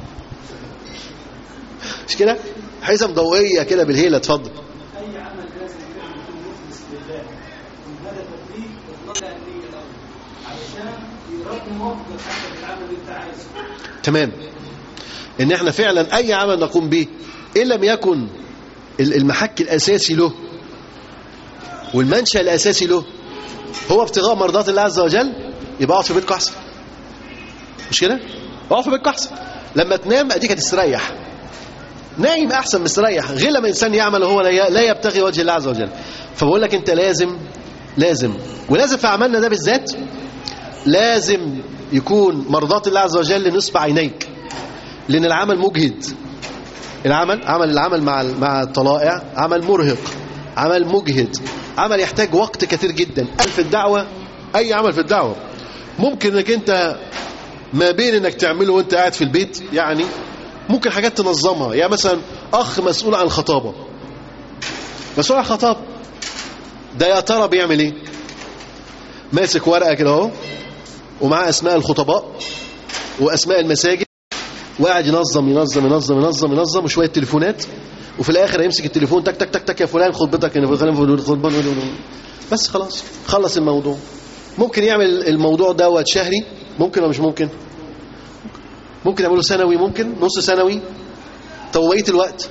مش كده حزم ضوئيه كده بالهيله اتفضل اي عمل لازم يكون مخلص لله من هذا التدريب وتطلع النيه الاول علشان يربي موقف حسب العمل اللي انت عايزه تمام ان احنا فعلا اي عمل نقوم به ان لم يكن ال- المحك الاساسي له والمنشا الاساسي له هو ابتغاء مرضات الله عز وجل يبقى اقعد في بيتك احسن مش كده اقعد في بيتك احسن لما تنام اديك هتستريح نايم احسن مستريح غير لما الانسان يعمل وهو لا ي- لا يبتغي وجه الله عز وجل فبقول لك انت لازم لازم ولازم في عملنا ده بالذات لازم يكون مرضات الله عز وجل نصب عينيك لان العمل مجهد العمل عمل العمل مع مع الطلائع عمل مرهق عمل مجهد عمل يحتاج وقت كثير جدا في الدعوه اي عمل في الدعوه ممكن انك انت ما بين انك تعمله وانت قاعد في البيت يعني ممكن حاجات تنظمها يعني مثلا اخ مسؤول عن الخطابه مسؤول عن الخطابه ده يا ترى بيعمل ايه ماسك ورقه كده اهو ومعاه اسماء الخطباء واسماء المساجد وقاعد ينظم ينظم ينظم ينظم ينظم وشويه تليفونات وفي الاخر هيمسك التليفون تك تك تك تك يا فلان خطبتك يا فلان خطبة بس خلاص خلص الموضوع ممكن يعمل الموضوع دوت شهري ممكن ولا مش ممكن ممكن يعمله سنوي ممكن نص سنوي طب بقيه الوقت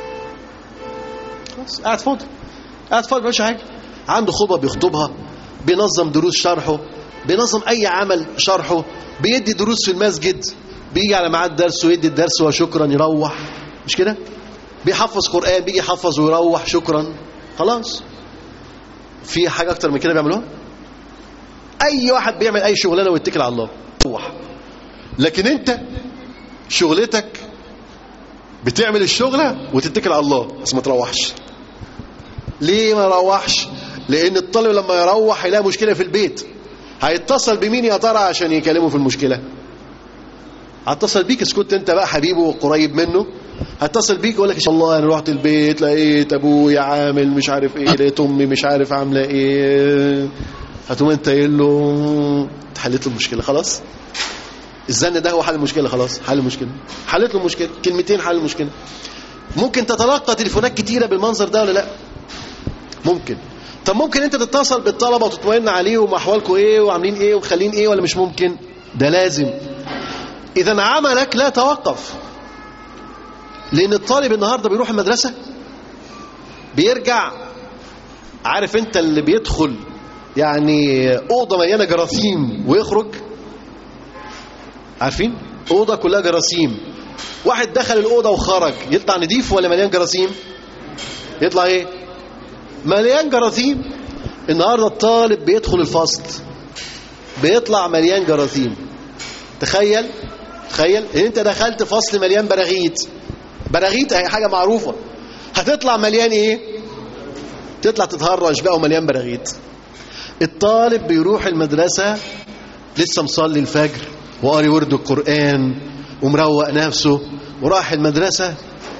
خلاص قاعد فاضي قاعد فاضي مش حاجه عنده خطبه بيخطبها بينظم دروس شرحه بينظم اي عمل شرحه بيدي دروس في المسجد بيجي على ميعاد درس ويدي الدرس وشكرا يروح مش كده بيحفظ قرآن بيجي يحفظ ويروح شكرا خلاص في حاجة أكتر من كده بيعملوها أي واحد بيعمل أي شغلانة ويتكل على الله روح لكن أنت شغلتك بتعمل الشغلة وتتكل على الله بس ما تروحش ليه ما روحش لأن الطالب لما يروح هيلاقي مشكلة في البيت هيتصل بمين يا ترى عشان يكلمه في المشكلة هتصل بيك إذا كنت انت بقى حبيبه وقريب منه هتصل بيك يقول لك ان شاء الله انا رحت البيت لقيت ابويا عامل مش عارف ايه لقيت امي مش عارف عامله ايه هتقوم انت قايل له حليت له المشكله خلاص الزن ده هو حل المشكله خلاص حل المشكله حلت له المشكله كلمتين حل المشكله ممكن تتلقى تليفونات كتيره بالمنظر ده ولا لا ممكن طب ممكن انت تتصل بالطلبه وتطمئن عليهم واحوالكم ايه وعاملين ايه ومخلين ايه ولا مش ممكن ده لازم اذا عملك لا توقف لان الطالب النهارده بيروح المدرسه بيرجع عارف انت اللي بيدخل يعني اوضه مليانه جراثيم ويخرج عارفين اوضه كلها جراثيم واحد دخل الاوضه وخرج يطلع نضيف ولا مليان جراثيم يطلع ايه مليان جراثيم النهارده الطالب بيدخل الفصل بيطلع مليان جراثيم تخيل تخيل ان انت دخلت فصل مليان براغيث براغيث هي حاجه معروفه هتطلع مليان ايه تطلع تتهرج بقى ومليان براغيث الطالب بيروح المدرسه لسه مصلي الفجر وقاري ورد القران ومروق نفسه وراح المدرسه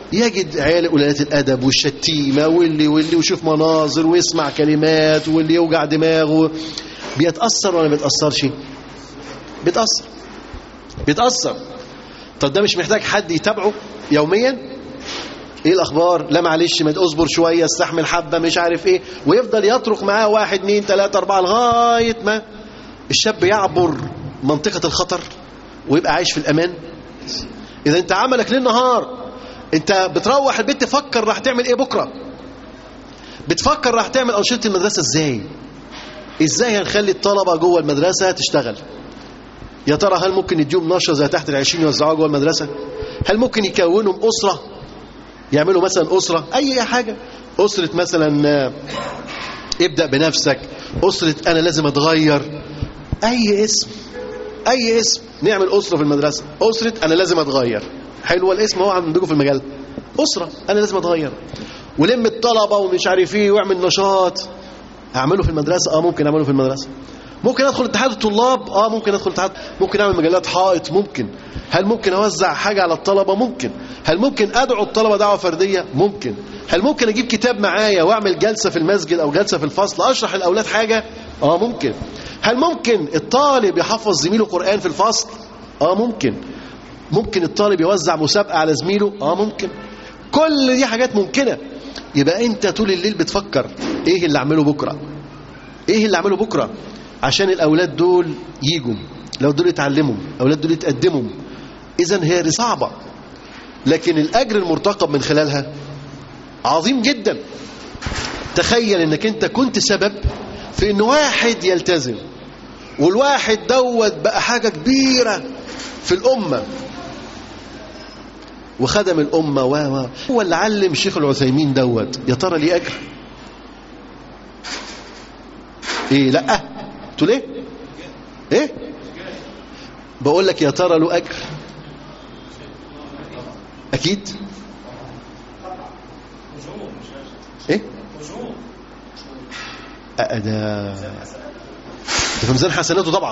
يجد عيال قلالات الادب والشتيمه واللي واللي ويشوف مناظر ويسمع كلمات واللي يوجع دماغه بيتاثر ولا ما بيتاثرش بيتاثر بيتاثر طب ده مش محتاج حد يتابعه يوميا ايه الاخبار لا معلش ما اصبر شويه استحمل حبه مش عارف ايه ويفضل يترك معاه واحد اتنين تلاته اربعه لغايه ما الشاب يعبر منطقه الخطر ويبقى عايش في الامان اذا انت عملك ليل نهار انت بتروح البيت تفكر راح تعمل ايه بكره بتفكر راح تعمل انشطه المدرسه ازاي ازاي هنخلي الطلبه جوه المدرسه تشتغل يا ترى هل ممكن يديهم نشره زي تحت العشرين يوزعوها جوه المدرسه هل ممكن يكونهم اسره يعملوا مثلا اسره اي حاجه اسره مثلا آه، ابدا بنفسك اسره انا لازم اتغير اي اسم اي اسم نعمل اسره في المدرسه اسره انا لازم اتغير حلو الاسم هو عندكم في المجال اسره انا لازم اتغير ولم الطلبه ومش عارف ايه واعمل نشاط اعمله في المدرسه اه ممكن اعمله في المدرسه ممكن ادخل اتحاد الطلاب اه ممكن ادخل اتحاد ممكن اعمل مجلات حائط ممكن هل ممكن اوزع حاجه على الطلبه ممكن هل ممكن ادعو الطلبه دعوه فرديه ممكن هل ممكن اجيب كتاب معايا واعمل جلسه في المسجد او جلسه في الفصل اشرح الاولاد حاجه اه ممكن هل ممكن الطالب يحفظ زميله قران في الفصل اه ممكن ممكن الطالب يوزع مسابقه على زميله اه ممكن كل دي حاجات ممكنه يبقى انت طول الليل بتفكر ايه اللي اعمله بكره ايه اللي اعمله بكره عشان الاولاد دول يجوا لو دول يتعلموا الاولاد دول يتقدموا اذا هي صعبه لكن الاجر المرتقب من خلالها عظيم جدا تخيل انك انت كنت سبب في ان واحد يلتزم والواحد دوت بقى حاجه كبيره في الامه وخدم الامه و و هو اللي علم شيخ العثيمين دوت يا ترى ليه اجر ايه لا تقول ايه ايه بقول لك يا ترى له اجر اكيد ايه أه ده ده في ميزان حسناته طبعا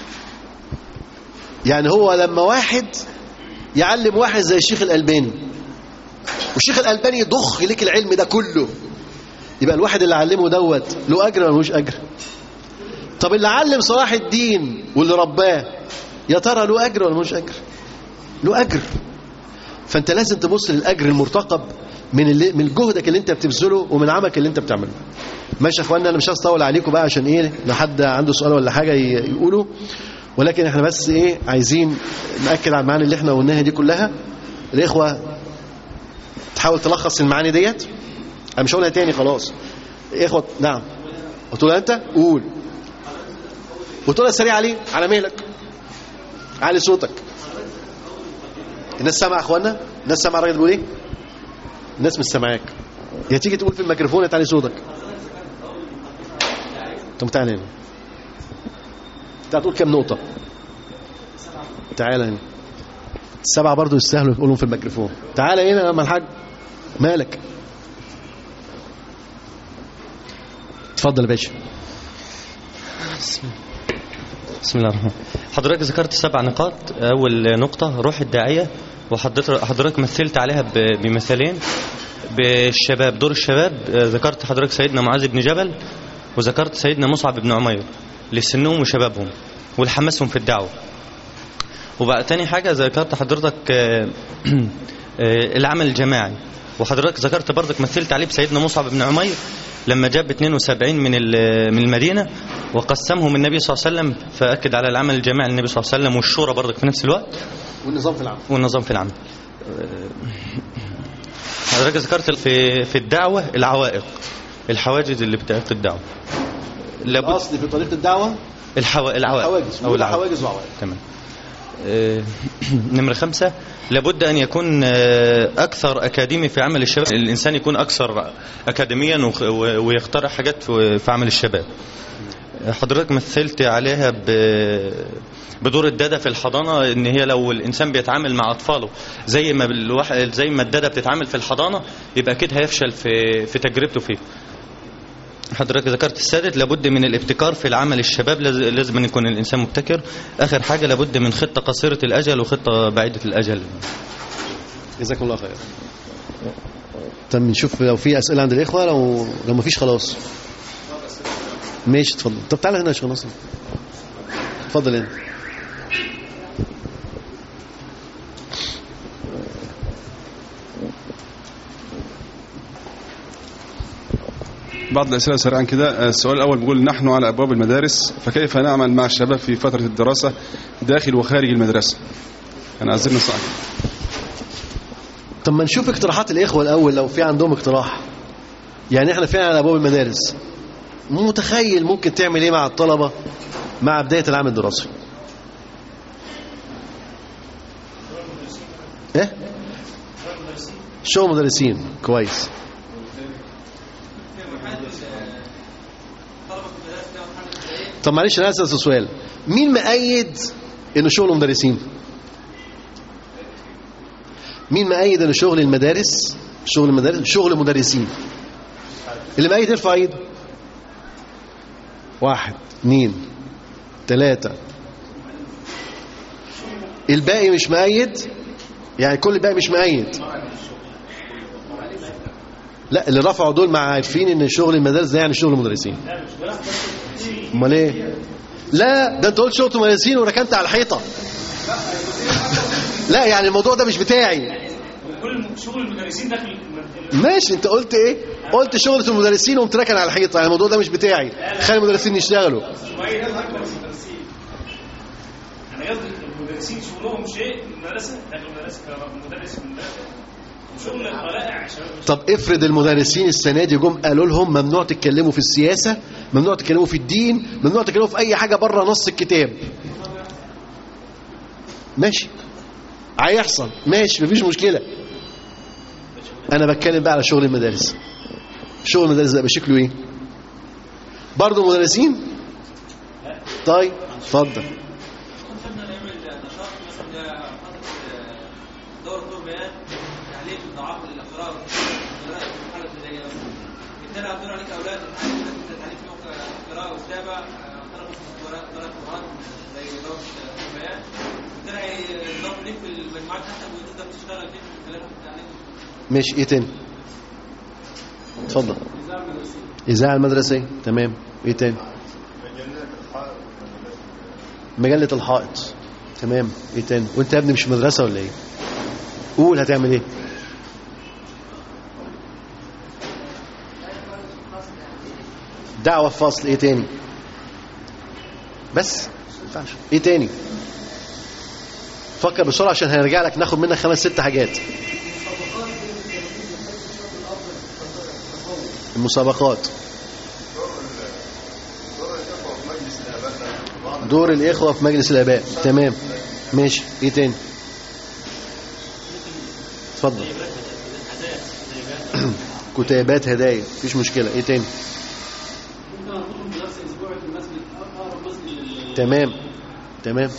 يعني هو لما واحد يعلم واحد زي الشيخ الألباني والشيخ الألباني يضخ لك العلم ده كله يبقى الواحد اللي علمه دوت له أجر ولا ملوش أجر طب اللي علم صلاح الدين واللي رباه يا ترى له أجر ولا ملوش أجر له أجر فأنت لازم تبص للأجر المرتقب من اللي من جهدك اللي انت بتبذله ومن عملك اللي انت بتعمله ماشي يا اخوانا انا مش عايز اطول عليكم بقى عشان ايه لو حد عنده سؤال ولا حاجه ي- يقوله ولكن احنا بس ايه عايزين ناكد على المعاني اللي احنا قلناها دي كلها الاخوه تحاول تلخص المعاني ديت انا مش هقولها تاني خلاص اخوه نعم قلتولها انت قول قلتولها سريع عليه على مهلك علي صوتك الناس سامعه يا اخوانا الناس سامعه الراجل بيقول ايه الناس مش سامعاك يا تيجي تقول في الميكروفون يا تعالي صوتك طب تعالى هنا انت هتقول كام نقطة تعالى هنا السبعة برضو يستاهلوا يقولهم في الميكروفون تعالى هنا يا عم الحاج مالك اتفضل يا باشا بسم الله الرحمن حضرتك ذكرت سبع نقاط أول نقطة روح الداعية وحضرتك حضرتك مثلت عليها ب- بمثالين بالشباب دور الشباب آه، ذكرت حضرتك سيدنا معاذ بن جبل وذكرت سيدنا مصعب بن عمير لسنهم وشبابهم والحماسهم في الدعوة وبقى تاني حاجة ذكرت حضرتك آه، آه، العمل الجماعي وحضرتك ذكرت برضك مثلت عليه بسيدنا مصعب بن عمير لما جاب 72 من ال- من المدينة وقسمهم النبي صلى الله عليه وسلم فأكد على العمل الجماعي النبي صلى الله عليه وسلم والشورى برضك في نفس الوقت والنظام في العمل والنظام في العمل حضرتك ذكرت في في الدعوة العوائق الحواجز اللي بتعيق الدعوة لابد الأصل في طريقة الدعوة الحوا... العوائق حواجز أو ولا العوائق حواجز وعوائق تمام آه، نمرة خمسة لابد أن يكون آه، أكثر أكاديمي في عمل الشباب الإنسان يكون أكثر أكاديميا وخ- و- ويخترع حاجات في في عمل الشباب حضرتك مثلت عليها ب- بدور الدادة في الحضانة ان هي لو الانسان بيتعامل مع اطفاله زي ما الواحد زي ما الدادة بتتعامل في الحضانة يبقى اكيد هيفشل في في تجربته فيه حضرتك ذكرت السادس لابد من الابتكار في العمل الشباب لاز- لازم أن يكون الانسان مبتكر اخر حاجة لابد من خطة قصيرة الاجل وخطة بعيدة الاجل جزاكم الله خير طب نشوف لو في اسئله عند الاخوه لو لو ما فيش خلاص ماشي اتفضل طب تعالى هنا يا شيخ ناصر اتفضل هنا بعض الأسئلة سريعا كده السؤال الأول بيقول نحن على أبواب المدارس فكيف نعمل مع الشباب في فترة الدراسة داخل وخارج المدرسة أنا عايزين نصائح طب ما نشوف اقتراحات الاخوه الاول لو في عندهم اقتراح يعني احنا فعلا على ابواب المدارس متخيل ممكن تعمل ايه مع الطلبه مع بدايه العام الدراسي ايه شغل مدرسين كويس طب معلش انا اسال سؤال مين مؤيد انه شغل مدرسين مين مؤيد ان شغل المدارس شغل المدارس شغل مدرسين اللي مؤيد يرفع ايده واحد اثنين ثلاثة الباقي مش مؤيد يعني كل الباقي مش مؤيد لا اللي رفعوا دول مع عارفين ان شغل المدارس ده يعني شغل المدرسين امال ايه لا ده انت قلت شغل مدرسين وركنت على الحيطه لا يعني الموضوع ده مش بتاعي كل شغل المدرسين داخل المد- ماشي انت قلت ايه قلت شغلة المدرسين وقمت راكن على الحيطه يعني الموضوع ده مش بتاعي خلي المدرسين يشتغلوا شوية أكبر المدرسين أنا قصدي المدرسين شغلهم شيء المدرسة داخل المدرسة كمدرس في المدرسة وشغل الطلائع يا شباب طب افرض المدرسين السنه دي جم قالوا لهم ممنوع تتكلموا في السياسه ممنوع تتكلموا في الدين ممنوع تتكلموا في اي حاجه بره نص الكتاب ماشي هيحصل ماشي مفيش مشكله انا بتكلم بقى على شغل المدارس شغل المدارس ده بشكله ايه برضه مدرسين طيب اتفضل كنا نعمل نشاط مثلا فتره دور دور بيان تعليم ضعاف الاقرار قراءه المرحله الابتدائيه مثلا بالتالي هتدور عليك اولاد انت تعليم فيهم قراءه وكتابه طلبوا قراءه قراءه قران زي دور دور بيان بالتالي هيضاف ليك في المجموعات تحتك وتقدر تشتغل فيه من خلالهم في التعليم ماشي ايه تاني اتفضل اذاعه المدرسيه تمام ايه تاني مجله الحائط تمام ايه تاني وانت يا ابني مش في مدرسه ولا ايه قول هتعمل ايه دعوه في فصل ايه تاني بس ما ينفعش ايه تاني فكر بسرعه عشان هنرجع لك ناخد منك خمس ست حاجات المسابقات دور الإخوة في مجلس الآباء تمام ماشي إيه تاني اتفضل كتابات هدايا مفيش مشكلة إيه تاني ممكن أربطهم في نفس الأسبوع في المسجد أقرب مسجد لل- تمام تمام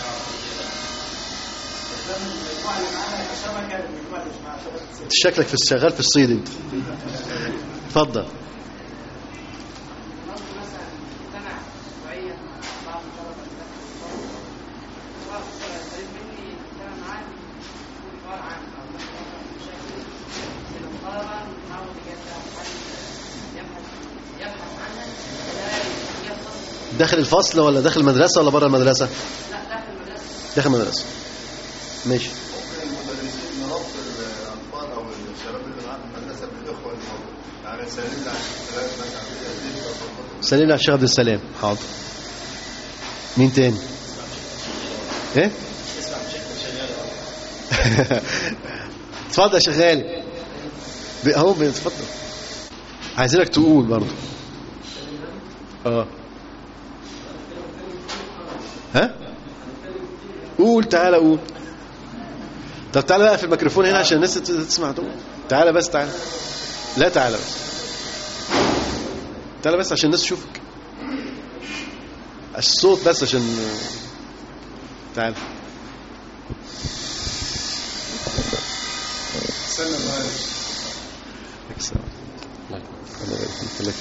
المجموعة اللي معانا شبكة المجموعة اللي مش معاها شبكة شكلك في الشغال في الصيد انت اتفضل داخل الفصل ولا داخل المدرسة ولا بره المدرسة داخل المدرسة ماشي المدرسين نربط الاطفال او الشباب اللي معاهم في المدرسه بالاخوه اللي موجودين. يعني سالمنا عن الكلام مثلا في سلمنا على الشيخ عبد السلام حاضر مين تاني ايه اتفضل يا شيخ غالي ب- اهو ب- اتفضل عايزينك تقول برضه اه ها قول تعالى قول طب تعالى بقى في الميكروفون هنا عشان الناس تت- تسمع تقول تعالى بس تعالى لا تعالى بس تعالى بس عشان الناس تشوفك الصوت بس عشان تعالى سلم عليك. اكسل الله يبارك فيك.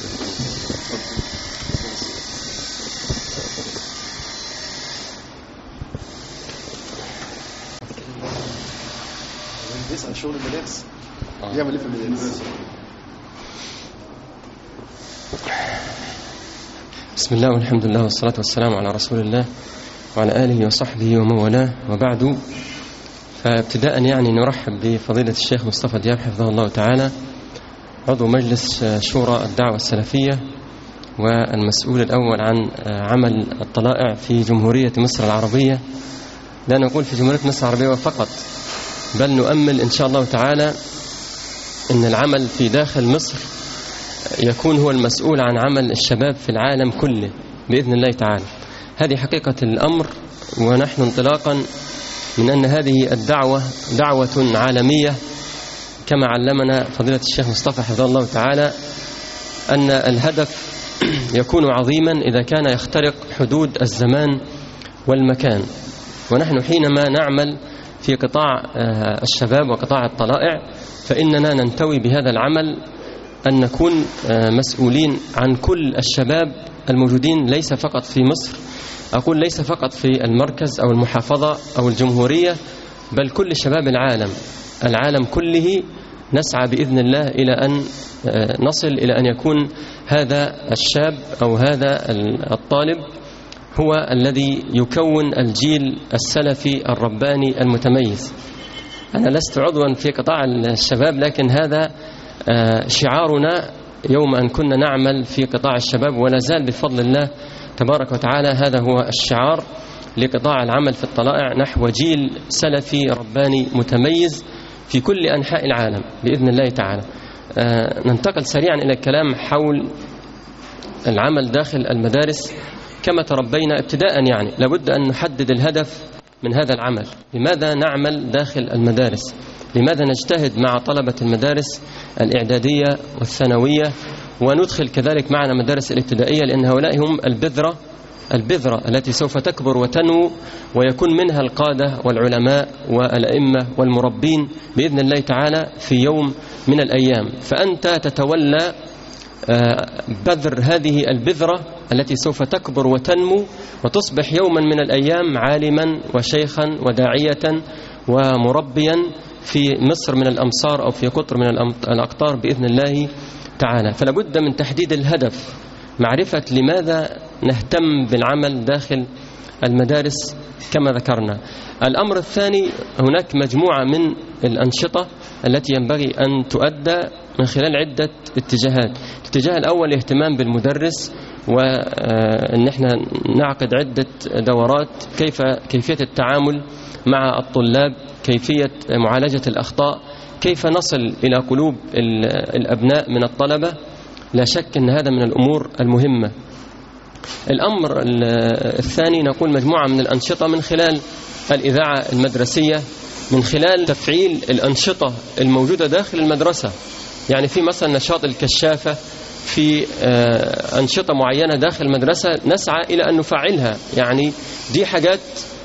بيسأل شغل المدارس يعمل ايه في المدارس بسم الله والحمد لله والصلاة والسلام على رسول الله وعلى آله وصحبه ومن والاه وبعد فابتداء يعني نرحب بفضيلة الشيخ مصطفى دياب حفظه الله تعالى عضو مجلس شورى الدعوة السلفية والمسؤول الأول عن عمل الطلائع في جمهورية مصر العربية لا نقول في جمهورية مصر العربية فقط بل نؤمل إن شاء الله تعالى أن العمل في داخل مصر يكون هو المسؤول عن عمل الشباب في العالم كله بإذن الله تعالى هذه حقيقة الأمر ونحن انطلاقا من أن هذه الدعوة دعوة عالمية كما علمنا فضيلة الشيخ مصطفى حفظه الله تعالى أن الهدف يكون عظيما إذا كان يخترق حدود الزمان والمكان ونحن حينما نعمل في قطاع الشباب وقطاع الطلائع فإننا ننتوي بهذا العمل أن نكون مسؤولين عن كل الشباب الموجودين ليس فقط في مصر أقول ليس فقط في المركز أو المحافظة أو الجمهورية بل كل شباب العالم العالم كله نسعى بإذن الله إلى أن نصل إلى أن يكون هذا الشاب أو هذا الطالب هو الذي يكون الجيل السلفي الرباني المتميز أنا لست عضوا في قطاع الشباب لكن هذا شعارنا يوم أن كنا نعمل في قطاع الشباب ولا زال بفضل الله تبارك وتعالى هذا هو الشعار لقطاع العمل في الطلائع نحو جيل سلفي رباني متميز في كل أنحاء العالم بإذن الله تعالى ننتقل سريعا إلى الكلام حول العمل داخل المدارس كما تربينا ابتداء يعني لابد أن نحدد الهدف من هذا العمل لماذا نعمل داخل المدارس لماذا نجتهد مع طلبة المدارس الإعدادية والثانوية وندخل كذلك معنا مدارس الابتدائية لأن هؤلاء هم البذرة البذرة التي سوف تكبر وتنمو ويكون منها القادة والعلماء والأئمة والمربين بإذن الله تعالى في يوم من الأيام فأنت تتولى بذر هذه البذرة التي سوف تكبر وتنمو وتصبح يوما من الأيام عالما وشيخا وداعية ومربيا في مصر من الأمصار أو في قطر من الأقطار بإذن الله تعالى فلا بد من تحديد الهدف معرفة لماذا نهتم بالعمل داخل المدارس كما ذكرنا الأمر الثاني هناك مجموعة من الأنشطة التي ينبغي أن تؤدى من خلال عدة اتجاهات الاتجاه الأول اهتمام بالمدرس وأن احنا نعقد عدة دورات كيف كيفية التعامل مع الطلاب كيفية معالجة الأخطاء كيف نصل إلى قلوب الأبناء من الطلبة لا شك أن هذا من الأمور المهمة الأمر الثاني نقول مجموعة من الأنشطة من خلال الإذاعة المدرسية من خلال تفعيل الأنشطة الموجودة داخل المدرسة يعني في مثلا نشاط الكشافة في أنشطة معينة داخل المدرسة نسعى إلى أن نفعلها يعني دي حاجات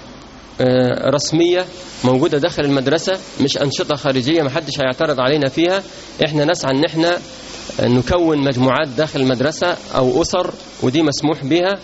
رسمية موجودة داخل المدرسة مش أنشطة خارجية محدش هيعترض علينا فيها احنا نسعى ان احنا نكون مجموعات داخل المدرسة أو أسر ودي مسموح بها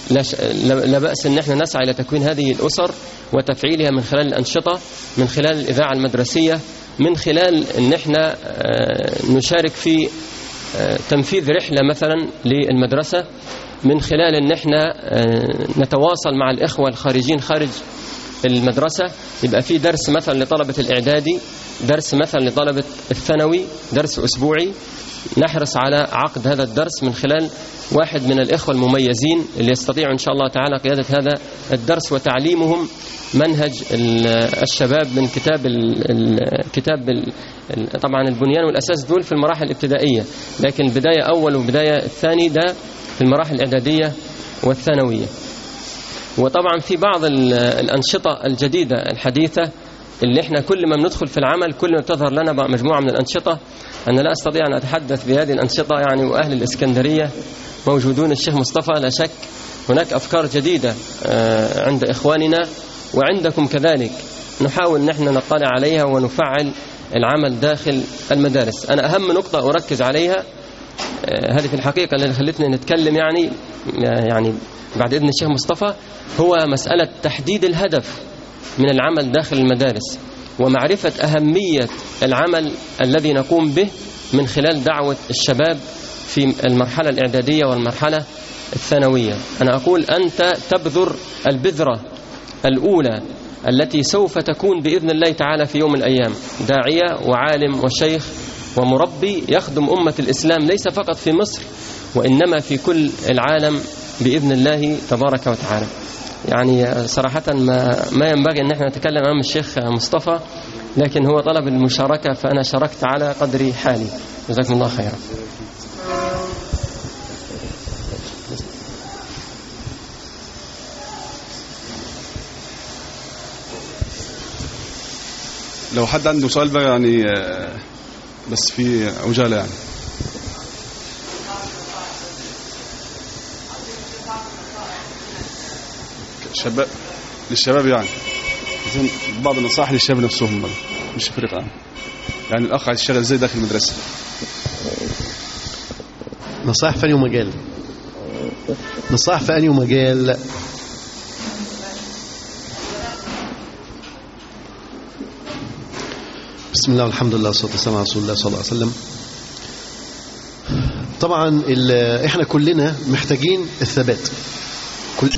لا بأس ان احنا نسعى إلى تكوين هذه الأسر وتفعيلها من خلال الأنشطة من خلال الإذاعة المدرسية من خلال ان احنا نشارك في تنفيذ رحلة مثلا للمدرسة من خلال ان احنا نتواصل مع الإخوة الخارجين خارج المدرسة يبقى في درس مثلا لطلبة الإعدادي درس مثلا لطلبة الثانوي درس أسبوعي نحرص على عقد هذا الدرس من خلال واحد من الإخوة المميزين اللي يستطيع إن شاء الله تعالى قيادة هذا الدرس وتعليمهم منهج الشباب من كتاب الكتاب طبعا البنيان والأساس دول في المراحل الابتدائية لكن البداية أول وبداية الثاني ده في المراحل الإعدادية والثانوية وطبعا في بعض الأنشطة الجديدة الحديثة اللي احنا كل ما بندخل في العمل كل ما بتظهر لنا مجموعة من الأنشطة أنا لا أستطيع أن أتحدث بهذه الأنشطة يعني وأهل الإسكندرية موجودون الشيخ مصطفى لا شك هناك أفكار جديدة عند إخواننا وعندكم كذلك نحاول نحن نطلع عليها ونفعل العمل داخل المدارس أنا أهم نقطة أركز عليها هذه في الحقيقة اللي خلتني نتكلم يعني يعني بعد إذن الشيخ مصطفى هو مسألة تحديد الهدف من العمل داخل المدارس ومعرفة أهمية العمل الذي نقوم به من خلال دعوة الشباب في المرحلة الإعدادية والمرحلة الثانوية أنا أقول أنت تبذر البذرة الأولى التي سوف تكون بإذن الله تعالى في يوم من الأيام داعية وعالم وشيخ ومربي يخدم أمة الإسلام ليس فقط في مصر وإنما في كل العالم بإذن الله تبارك وتعالى يعني صراحة ما, ما ينبغي أن احنا نتكلم أمام الشيخ مصطفى لكن هو طلب المشاركة فأنا شاركت على قدر حالي جزاكم الله خيرا لو حد عنده سؤال بقى يعني آه، بس في عجالة يعني شباب للشباب يعني زين بعض النصائح للشباب نفسهم بقى مش فريق عام يعني الأخ عايز يشتغل ازاي داخل المدرسة نصائح في أي مجال نصائح في أي مجال بسم الله والحمد لله والصلاة والسلام على رسول الله صلى الله عليه وسلم طبعا ال- احنا كلنا محتاجين الثبات كل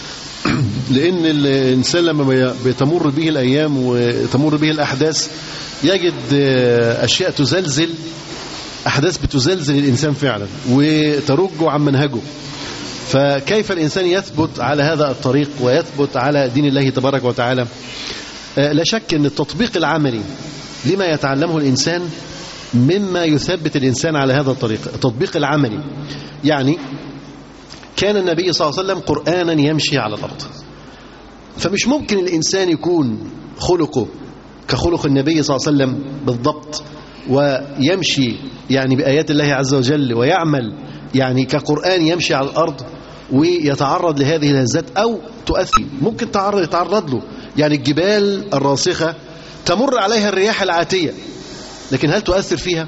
لأن الإنسان لما بي- بتمر به الأيام وتمر به الأحداث يجد آه، أشياء تزلزل أحداث بتزلزل الإنسان فعلا وترجه عن منهجه فكيف الإنسان يثبت على هذا الطريق ويثبت على دين الله تبارك وتعالى آه، لا شك أن التطبيق العملي لما يتعلمه الإنسان مما يثبت الإنسان على هذا الطريق التطبيق العملي يعني كان النبي صلى الله عليه وسلم قرآنا يمشي على الأرض فمش ممكن الإنسان يكون خلقه كخلق النبي صلى الله عليه وسلم بالضبط ويمشي يعني بآيات الله عز وجل ويعمل يعني كقرآن يمشي على الأرض ويتعرض لهذه الهزات أو تؤثر ممكن تعرض يتعرض له يعني الجبال الراسخة تمر عليها الرياح العاتية لكن هل تؤثر فيها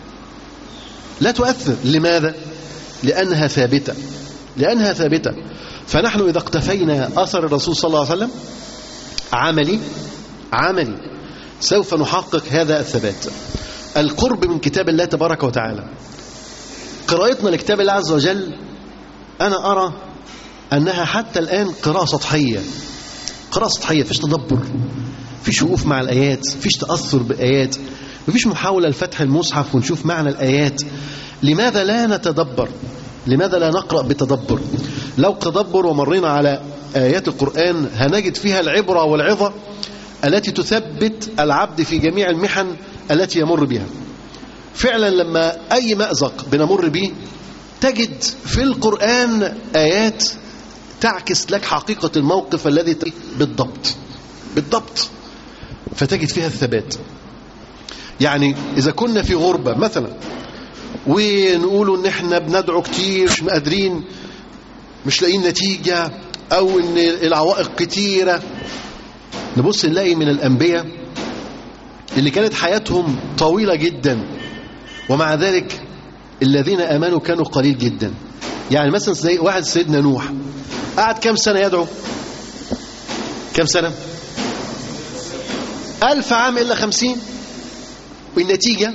لا تؤثر لماذا لأنها ثابتة لأنها ثابتة فنحن إذا اقتفينا أثر الرسول صلى الله عليه وسلم عملي عملي سوف نحقق هذا الثبات القرب من كتاب الله تبارك وتعالى قراءتنا لكتاب الله عز وجل أنا أرى أنها حتى الآن قراءة سطحية قراءة سطحية فيش تدبر فيش وقوف مع الآيات فيش تأثر بالآيات مفيش محاولة لفتح المصحف ونشوف معنى الآيات لماذا لا نتدبر لماذا لا نقرأ بتدبر لو تدبر ومرينا على آيات القرآن هنجد فيها العبرة والعظة التي تثبت العبد في جميع المحن التي يمر بها فعلا لما أي مأزق بنمر به تجد في القرآن آيات تعكس لك حقيقة الموقف الذي ت- بالضبط بالضبط فتجد فيها الثبات يعني إذا كنا في غربة مثلا ونقولوا ان احنا بندعو كتير مش قادرين مش لاقيين نتيجة او ان العوائق كتيرة نبص نلاقي من الانبياء اللي كانت حياتهم طويلة جدا ومع ذلك الذين امنوا كانوا قليل جدا يعني مثلا زي واحد سيدنا نوح قعد كم سنة يدعو كم سنة ألف عام إلا خمسين والنتيجة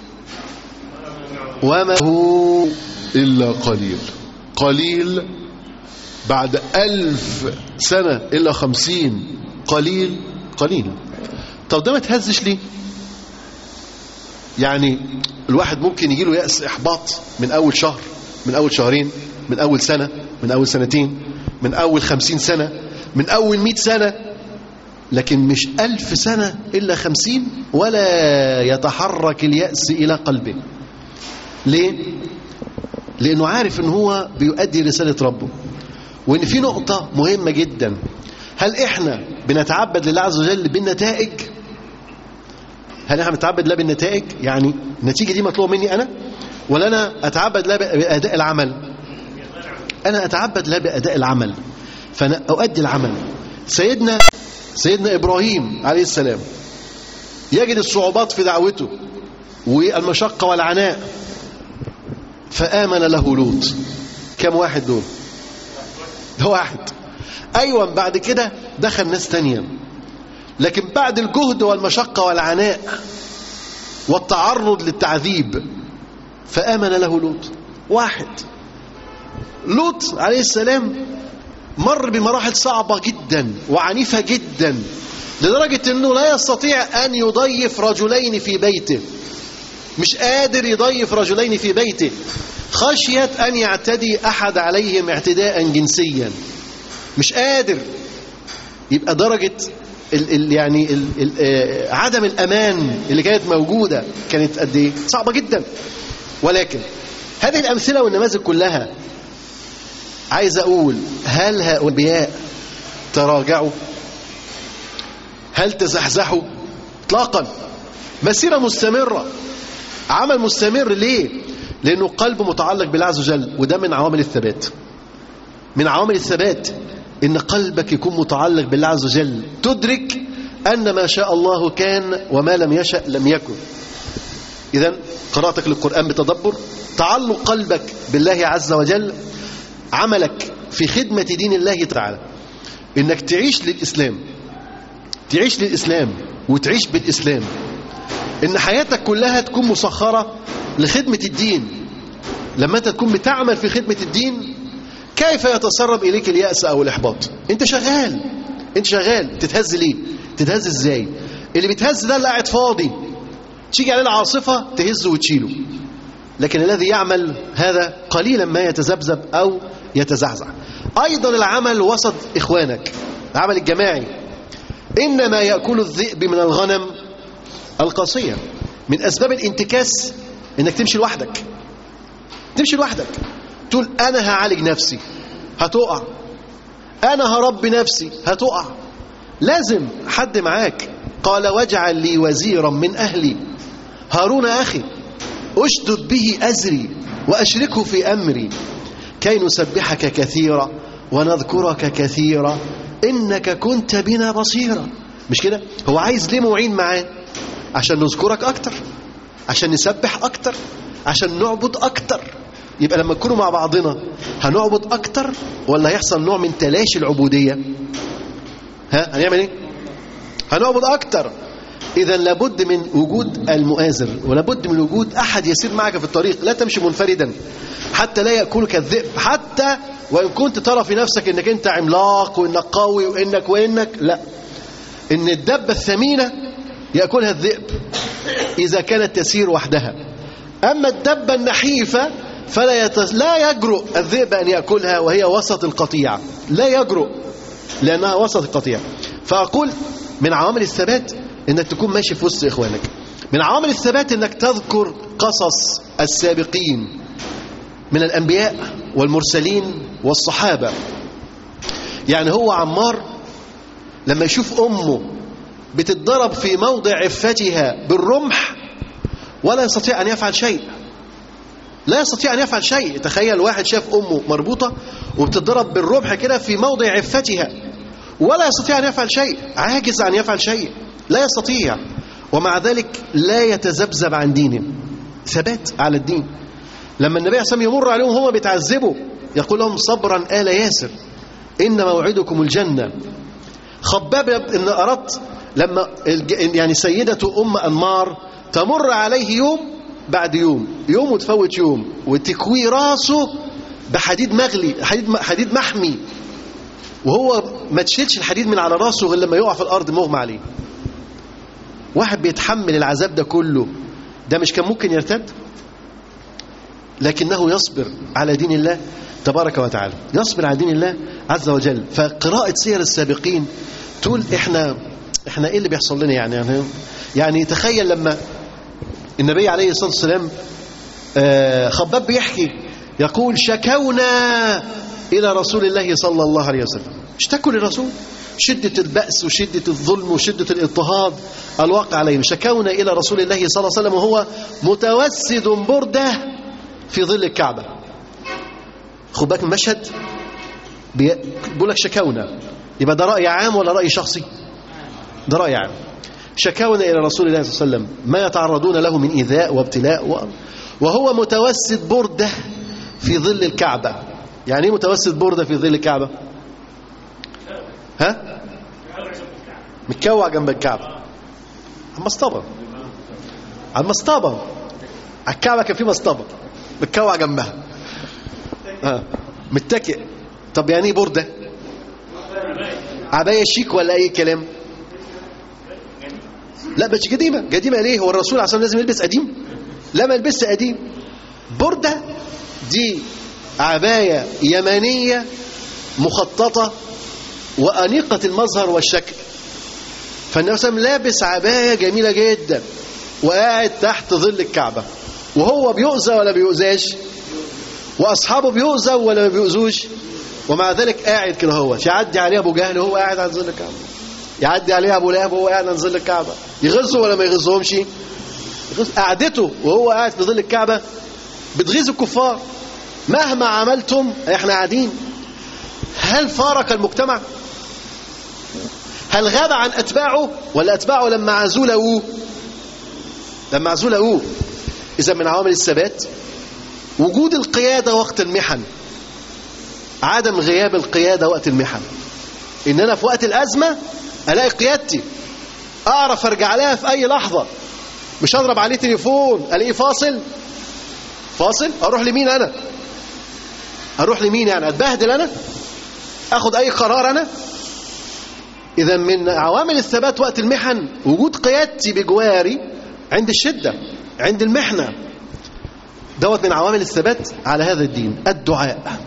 وما هو إلا قليل قليل بعد ألف سنة إلا خمسين قليل قليل طب ده ما تهزش ليه يعني الواحد ممكن يجيله يأس إحباط من أول شهر من أول شهرين من أول سنة من أول سنتين من أول خمسين سنة من أول مئة سنة لكن مش ألف سنة إلا خمسين ولا يتحرك اليأس إلى قلبه ليه؟ لأنه عارف أنه هو بيؤدي رسالة ربه وأن في نقطة مهمة جدا هل إحنا بنتعبد لله عز وجل بالنتائج هل إحنا بنتعبد لله بالنتائج يعني النتيجة دي مطلوبة مني أنا ولا أنا أتعبد لله بأداء العمل أنا أتعبد لله بأداء العمل فأنا أؤدي العمل سيدنا سيدنا إبراهيم عليه السلام يجد الصعوبات في دعوته والمشقة والعناء فآمن له لوط كم واحد دول ده واحد أيوة بعد كده دخل ناس تانية لكن بعد الجهد والمشقة والعناء والتعرض للتعذيب فآمن له لوط واحد لوط عليه السلام مر بمراحل صعبة جدا وعنيفة جدا لدرجة أنه لا يستطيع أن يضيف رجلين في بيته مش قادر يضيف رجلين في بيته خشية أن يعتدي أحد عليهم اعتداء جنسيا مش قادر يبقى درجة ال ال يعني ال ال آه عدم الأمان اللي كانت موجودة كانت قد إيه؟ صعبة جدا ولكن هذه الأمثلة والنماذج كلها عايز أقول هل هؤلاء تراجعوا هل تزحزحوا اطلاقا مسيرة مستمرة عمل مستمر ليه لأنه قلبه متعلق بالله عز وجل وده من عوامل الثبات من عوامل الثبات إن قلبك يكون متعلق بالله عز وجل تدرك أن ما شاء الله كان وما لم يشأ لم يكن إذا قراءتك للقرآن بتدبر تعلق قلبك بالله عز وجل عملك في خدمة دين الله تعالى إنك تعيش للإسلام تعيش للإسلام وتعيش بالإسلام إن حياتك كلها تكون مسخرة لخدمة الدين لما أنت تكون بتعمل في خدمة الدين كيف يتسرب إليك اليأس أو الإحباط أنت شغال أنت شغال تتهز ليه تتهز إزاي اللي بيتهز ده اللي قاعد فاضي تيجي عليه العاصفة تهزه وتشيله لكن الذي يعمل هذا قليلا ما يتذبذب أو يتزعزع أيضا العمل وسط إخوانك العمل الجماعي إنما يأكل الذئب من الغنم القاسية من أسباب الانتكاس إنك تمشي لوحدك تمشي لوحدك تقول أنا هعالج نفسي هتقع أنا هربي نفسي هتقع لازم حد معاك قال واجعل لي وزيرا من أهلي هارون أخي أشدد به أزري وأشركه في أمري كي نسبحك كثيرا ونذكرك كثيرا إنك كنت بنا بصيرا مش كده هو عايز ليه معين معاه عشان نذكرك أكتر عشان نسبح أكتر عشان نعبد أكتر يبقى لما نكونوا مع بعضنا هنعبد أكتر ولا هيحصل نوع من تلاشي العبودية ها هنعمل ايه هنعبد أكتر إذا لابد من وجود المؤازر ولابد من وجود أحد يسير معك في الطريق لا تمشي منفردا حتى لا يأكلك الذئب حتى وإن كنت ترى في نفسك إنك أنت عملاق وإنك قوي وإنك وإنك لا إن الدبة الثمينة يأكلها الذئب إذا كانت تسير وحدها أما الدبة النحيفة فلا يتز... لا يجرؤ الذئب أن يأكلها وهي وسط القطيع لا يجرؤ لأنها وسط القطيع فأقول من عوامل الثبات انك تكون ماشي في وسط اخوانك من عوامل الثبات انك تذكر قصص السابقين من الانبياء والمرسلين والصحابه يعني هو عمار لما يشوف امه بتتضرب في موضع عفتها بالرمح ولا يستطيع ان يفعل شيء لا يستطيع ان يفعل شيء تخيل واحد شاف امه مربوطه وبتتضرب بالرمح كده في موضع عفتها ولا يستطيع ان يفعل شيء عاجز عن يفعل شيء لا يستطيع ومع ذلك لا يتذبذب عن دينه ثبات على الدين لما النبي عليه الصلاه والسلام يمر عليهم هم بيتعذبوا يقول لهم صبرا آل ياسر إن موعدكم الجنة خباب إن أردت لما يعني سيدة أم أنمار تمر عليه يوم بعد يوم يوم وتفوت يوم وتكوي راسه بحديد مغلي حديد حديد محمي وهو ما تشيلش الحديد من على راسه غير لما يقع في الأرض مغمى عليه واحد بيتحمل العذاب ده كله ده مش كان ممكن يرتد لكنه يصبر على دين الله تبارك وتعالى يصبر على دين الله عز وجل فقراءة سير السابقين تقول احنا احنا ايه اللي بيحصل لنا يعني يعني, يعني تخيل لما النبي عليه الصلاة والسلام آه خباب بيحكي يقول شكونا إلى رسول الله صلى الله عليه وسلم اشتكوا للرسول شدة البأس وشدة الظلم وشدة الاضطهاد الواقع عليهم شكونا إلى رسول الله صلى الله عليه وسلم وهو متوسد بردة في ظل الكعبة خد بالك من المشهد بيقول لك شكونا يبقى ده رأي عام ولا رأي شخصي ده رأي عام شكونا إلى رسول الله صلى الله عليه وسلم ما يتعرضون له من إيذاء وابتلاء وهو متوسد بردة في ظل الكعبة يعني ايه متوسد بردة في ظل الكعبة ها متكوع جنب الكعبة على المصطبة على المصطبة على الكعبة كان في مصطبة متكوع جنبها آه. متكئ طب يعني ايه بردة عباية شيك ولا اي كلام لا مش قديمة قديمة ليه هو الرسول عليه الصلاة والسلام لازم يلبس قديم لا ما يلبسش قديم بردة دي عباية يمانية مخططة وأنيقة المظهر والشكل فالنبي صلى الله عليه وسلم لابس عباية جميلة جدا وقاعد تحت ظل الكعبة وهو بيؤذى ولا بيؤذاش وأصحابه بيؤذى ولا ما بيؤذوش ومع ذلك قاعد كده هو يعدي عليه أبو جهل وهو قاعد على ظل الكعبة يعدي عليه أبو لهب وهو قاعد على ظل الكعبة يغزه ولا ما يغزهمش يغز- قعدته وهو قاعد في ظل الكعبة بتغيظ الكفار مهما عملتم احنا قاعدين هل فارق المجتمع هل غاب عن أتباعه ولا أتباعه لما عزوله لما عزوله إذا من عوامل الثبات وجود القيادة وقت المحن عدم غياب القيادة وقت المحن إن أنا في وقت الأزمة ألاقي قيادتي أعرف أرجع لها في أي لحظة مش أضرب عليه تليفون ألاقيه فاصل فاصل أروح لمين أنا أروح لمين يعني أتبهدل أنا أخد أي قرار أنا إذا من عوامل الثبات وقت المحن وجود قيادتي بجواري عند الشدة عند المحنة دوت من عوامل الثبات على هذا الدين الدعاء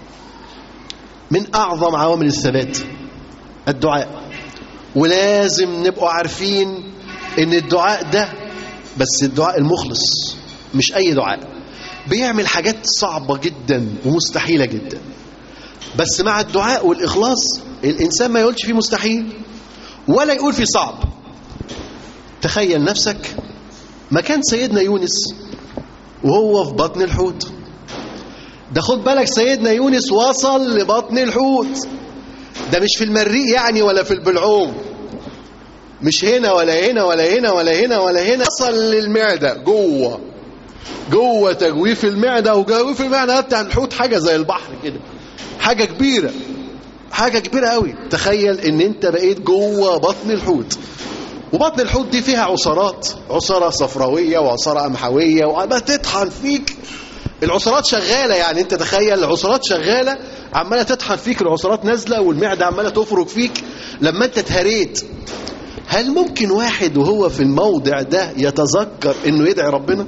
من أعظم عوامل الثبات الدعاء ولازم نبقوا عارفين ان الدعاء ده بس الدعاء المخلص مش اي دعاء بيعمل حاجات صعبة جدا ومستحيلة جدا بس مع الدعاء والإخلاص الإنسان ما يقولش فيه مستحيل ولا يقول فيه صعب تخيل نفسك مكان سيدنا يونس وهو في بطن الحوت ده خد بالك سيدنا يونس وصل لبطن الحوت ده مش في المريء يعني ولا في البلعوم مش هنا ولا هنا ولا هنا ولا هنا ولا هنا وصل للمعدة جوه جوه تجويف المعدة وجويف المعدة بتاع الحوت حاجة زي البحر كده حاجة كبيرة حاجة كبيرة قوي تخيل ان انت بقيت جوه بطن الحوت وبطن الحوت دي فيها عصارات عصارة صفراوية وعصارة قمحوية وعمالة تطحن فيك العصارات شغالة يعني انت تخيل العصارات شغالة عمالة تطحن فيك العصارات نازلة والمعدة عمالة تفرك فيك لما انت اتهريت هل ممكن واحد وهو في الموضع ده يتذكر انه يدعي ربنا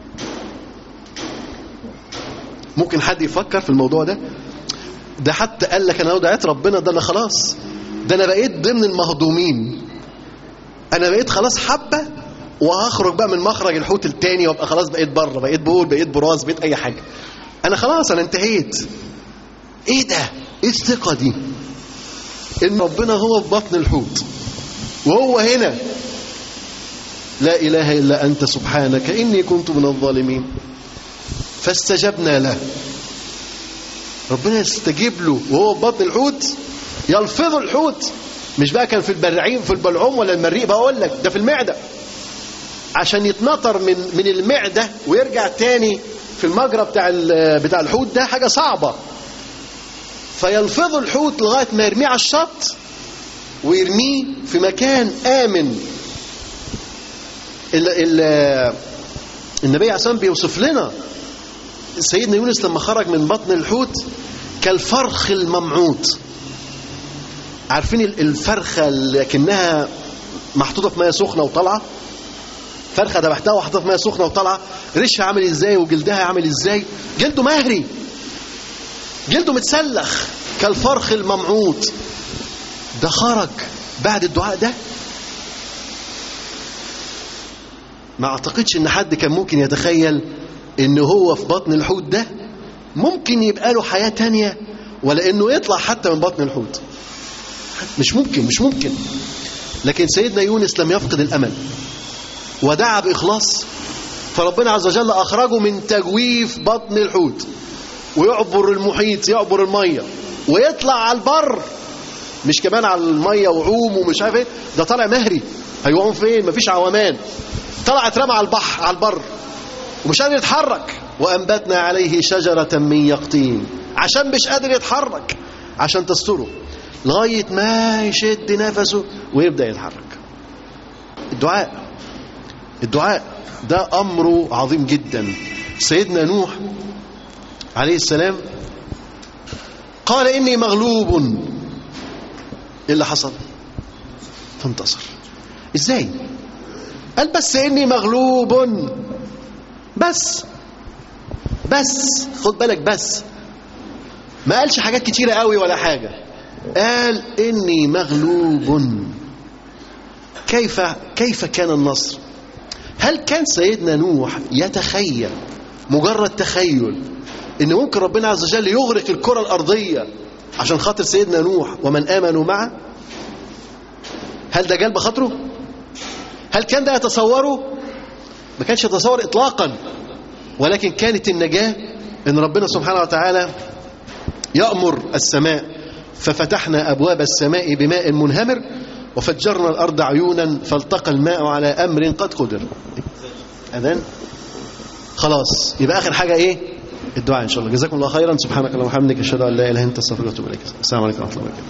ممكن حد يفكر في الموضوع ده ده حتى قال لك انا لو دعيت ربنا ده انا خلاص ده انا بقيت ضمن المهضومين انا بقيت خلاص حبه وهخرج بقى من مخرج الحوت التاني وابقى خلاص بقيت بره بقيت بول بقيت براس بقيت اي حاجه انا خلاص انا انتهيت ايه ده ايه الثقه دي ان ربنا هو في بطن الحوت وهو هنا لا اله الا انت سبحانك اني كنت من الظالمين فاستجبنا له ربنا يستجيب له وهو في بطن الحوت يلفظ الحوت مش بقى كان في البلعيم في البلعوم ولا المريء بقول لك ده في المعده عشان يتنطر من من المعده ويرجع تاني في المجرى بتاع ال- بتاع الحوت ده حاجه صعبه فيلفظ الحوت لغايه ما يرميه على الشط ويرميه في مكان امن ال ال النبي عليه الصلاه والسلام بيوصف لنا سيدنا يونس لما خرج من بطن الحوت كالفرخ الممعوط عارفين ال- الفرخه اللي كأنها محطوطه في ميه سخنه وطالعه فرخه ذبحتها وحطيتها في ميه سخنه وطالعه ريشها عامل ازاي وجلدها عامل ازاي جلده مهري جلده متسلخ كالفرخ الممعوط ده خرج بعد الدعاء ده ما اعتقدش ان حد كان ممكن يتخيل ان هو في بطن الحوت ده ممكن يبقى له حياة تانية ولا انه يطلع حتى من بطن الحوت مش ممكن مش ممكن لكن سيدنا يونس لم يفقد الامل ودعا باخلاص فربنا عز وجل اخرجه من تجويف بطن الحوت ويعبر المحيط يعبر الميه ويطلع على البر مش كمان على الميه وعوم ومش عارف ايه ده طالع مهري هيقوم فين مفيش عوامان طلع اترمى على البحر على البر ومش قادر يتحرك وانبتنا عليه شجره من يقطين عشان مش قادر يتحرك عشان تستره لغاية ما يشد نفسه ويبدأ يتحرك الدعاء الدعاء ده أمره عظيم جدا سيدنا نوح عليه السلام قال إني مغلوب إيه اللي حصل فانتصر إزاي قال بس إني مغلوب بس بس خد بالك بس ما قالش حاجات كتيرة قوي ولا حاجة قال إني مغلوب كيف كيف كان النصر هل كان سيدنا نوح يتخيل مجرد تخيل ان ممكن ربنا عز وجل يغرق الكرة الأرضية عشان خاطر سيدنا نوح ومن آمنوا معه هل ده جال بخاطره هل كان ده يتصوره ما كانش يتصور إطلاقا ولكن كانت النجاة ان ربنا سبحانه وتعالى يأمر السماء ففتحنا أبواب السماء بماء منهمر وفجرنا الأرض عيونا فالتقى الماء على أمر قد قدر أذان خلاص يبقى آخر حاجة إيه الدعاء إن شاء الله جزاكم الله خيرا سبحانك اللهم وبحمدك أشهد أن لا إله إلا أنت أستغفرك وأتوب إليك السلام عليكم ورحمة الله وبركاته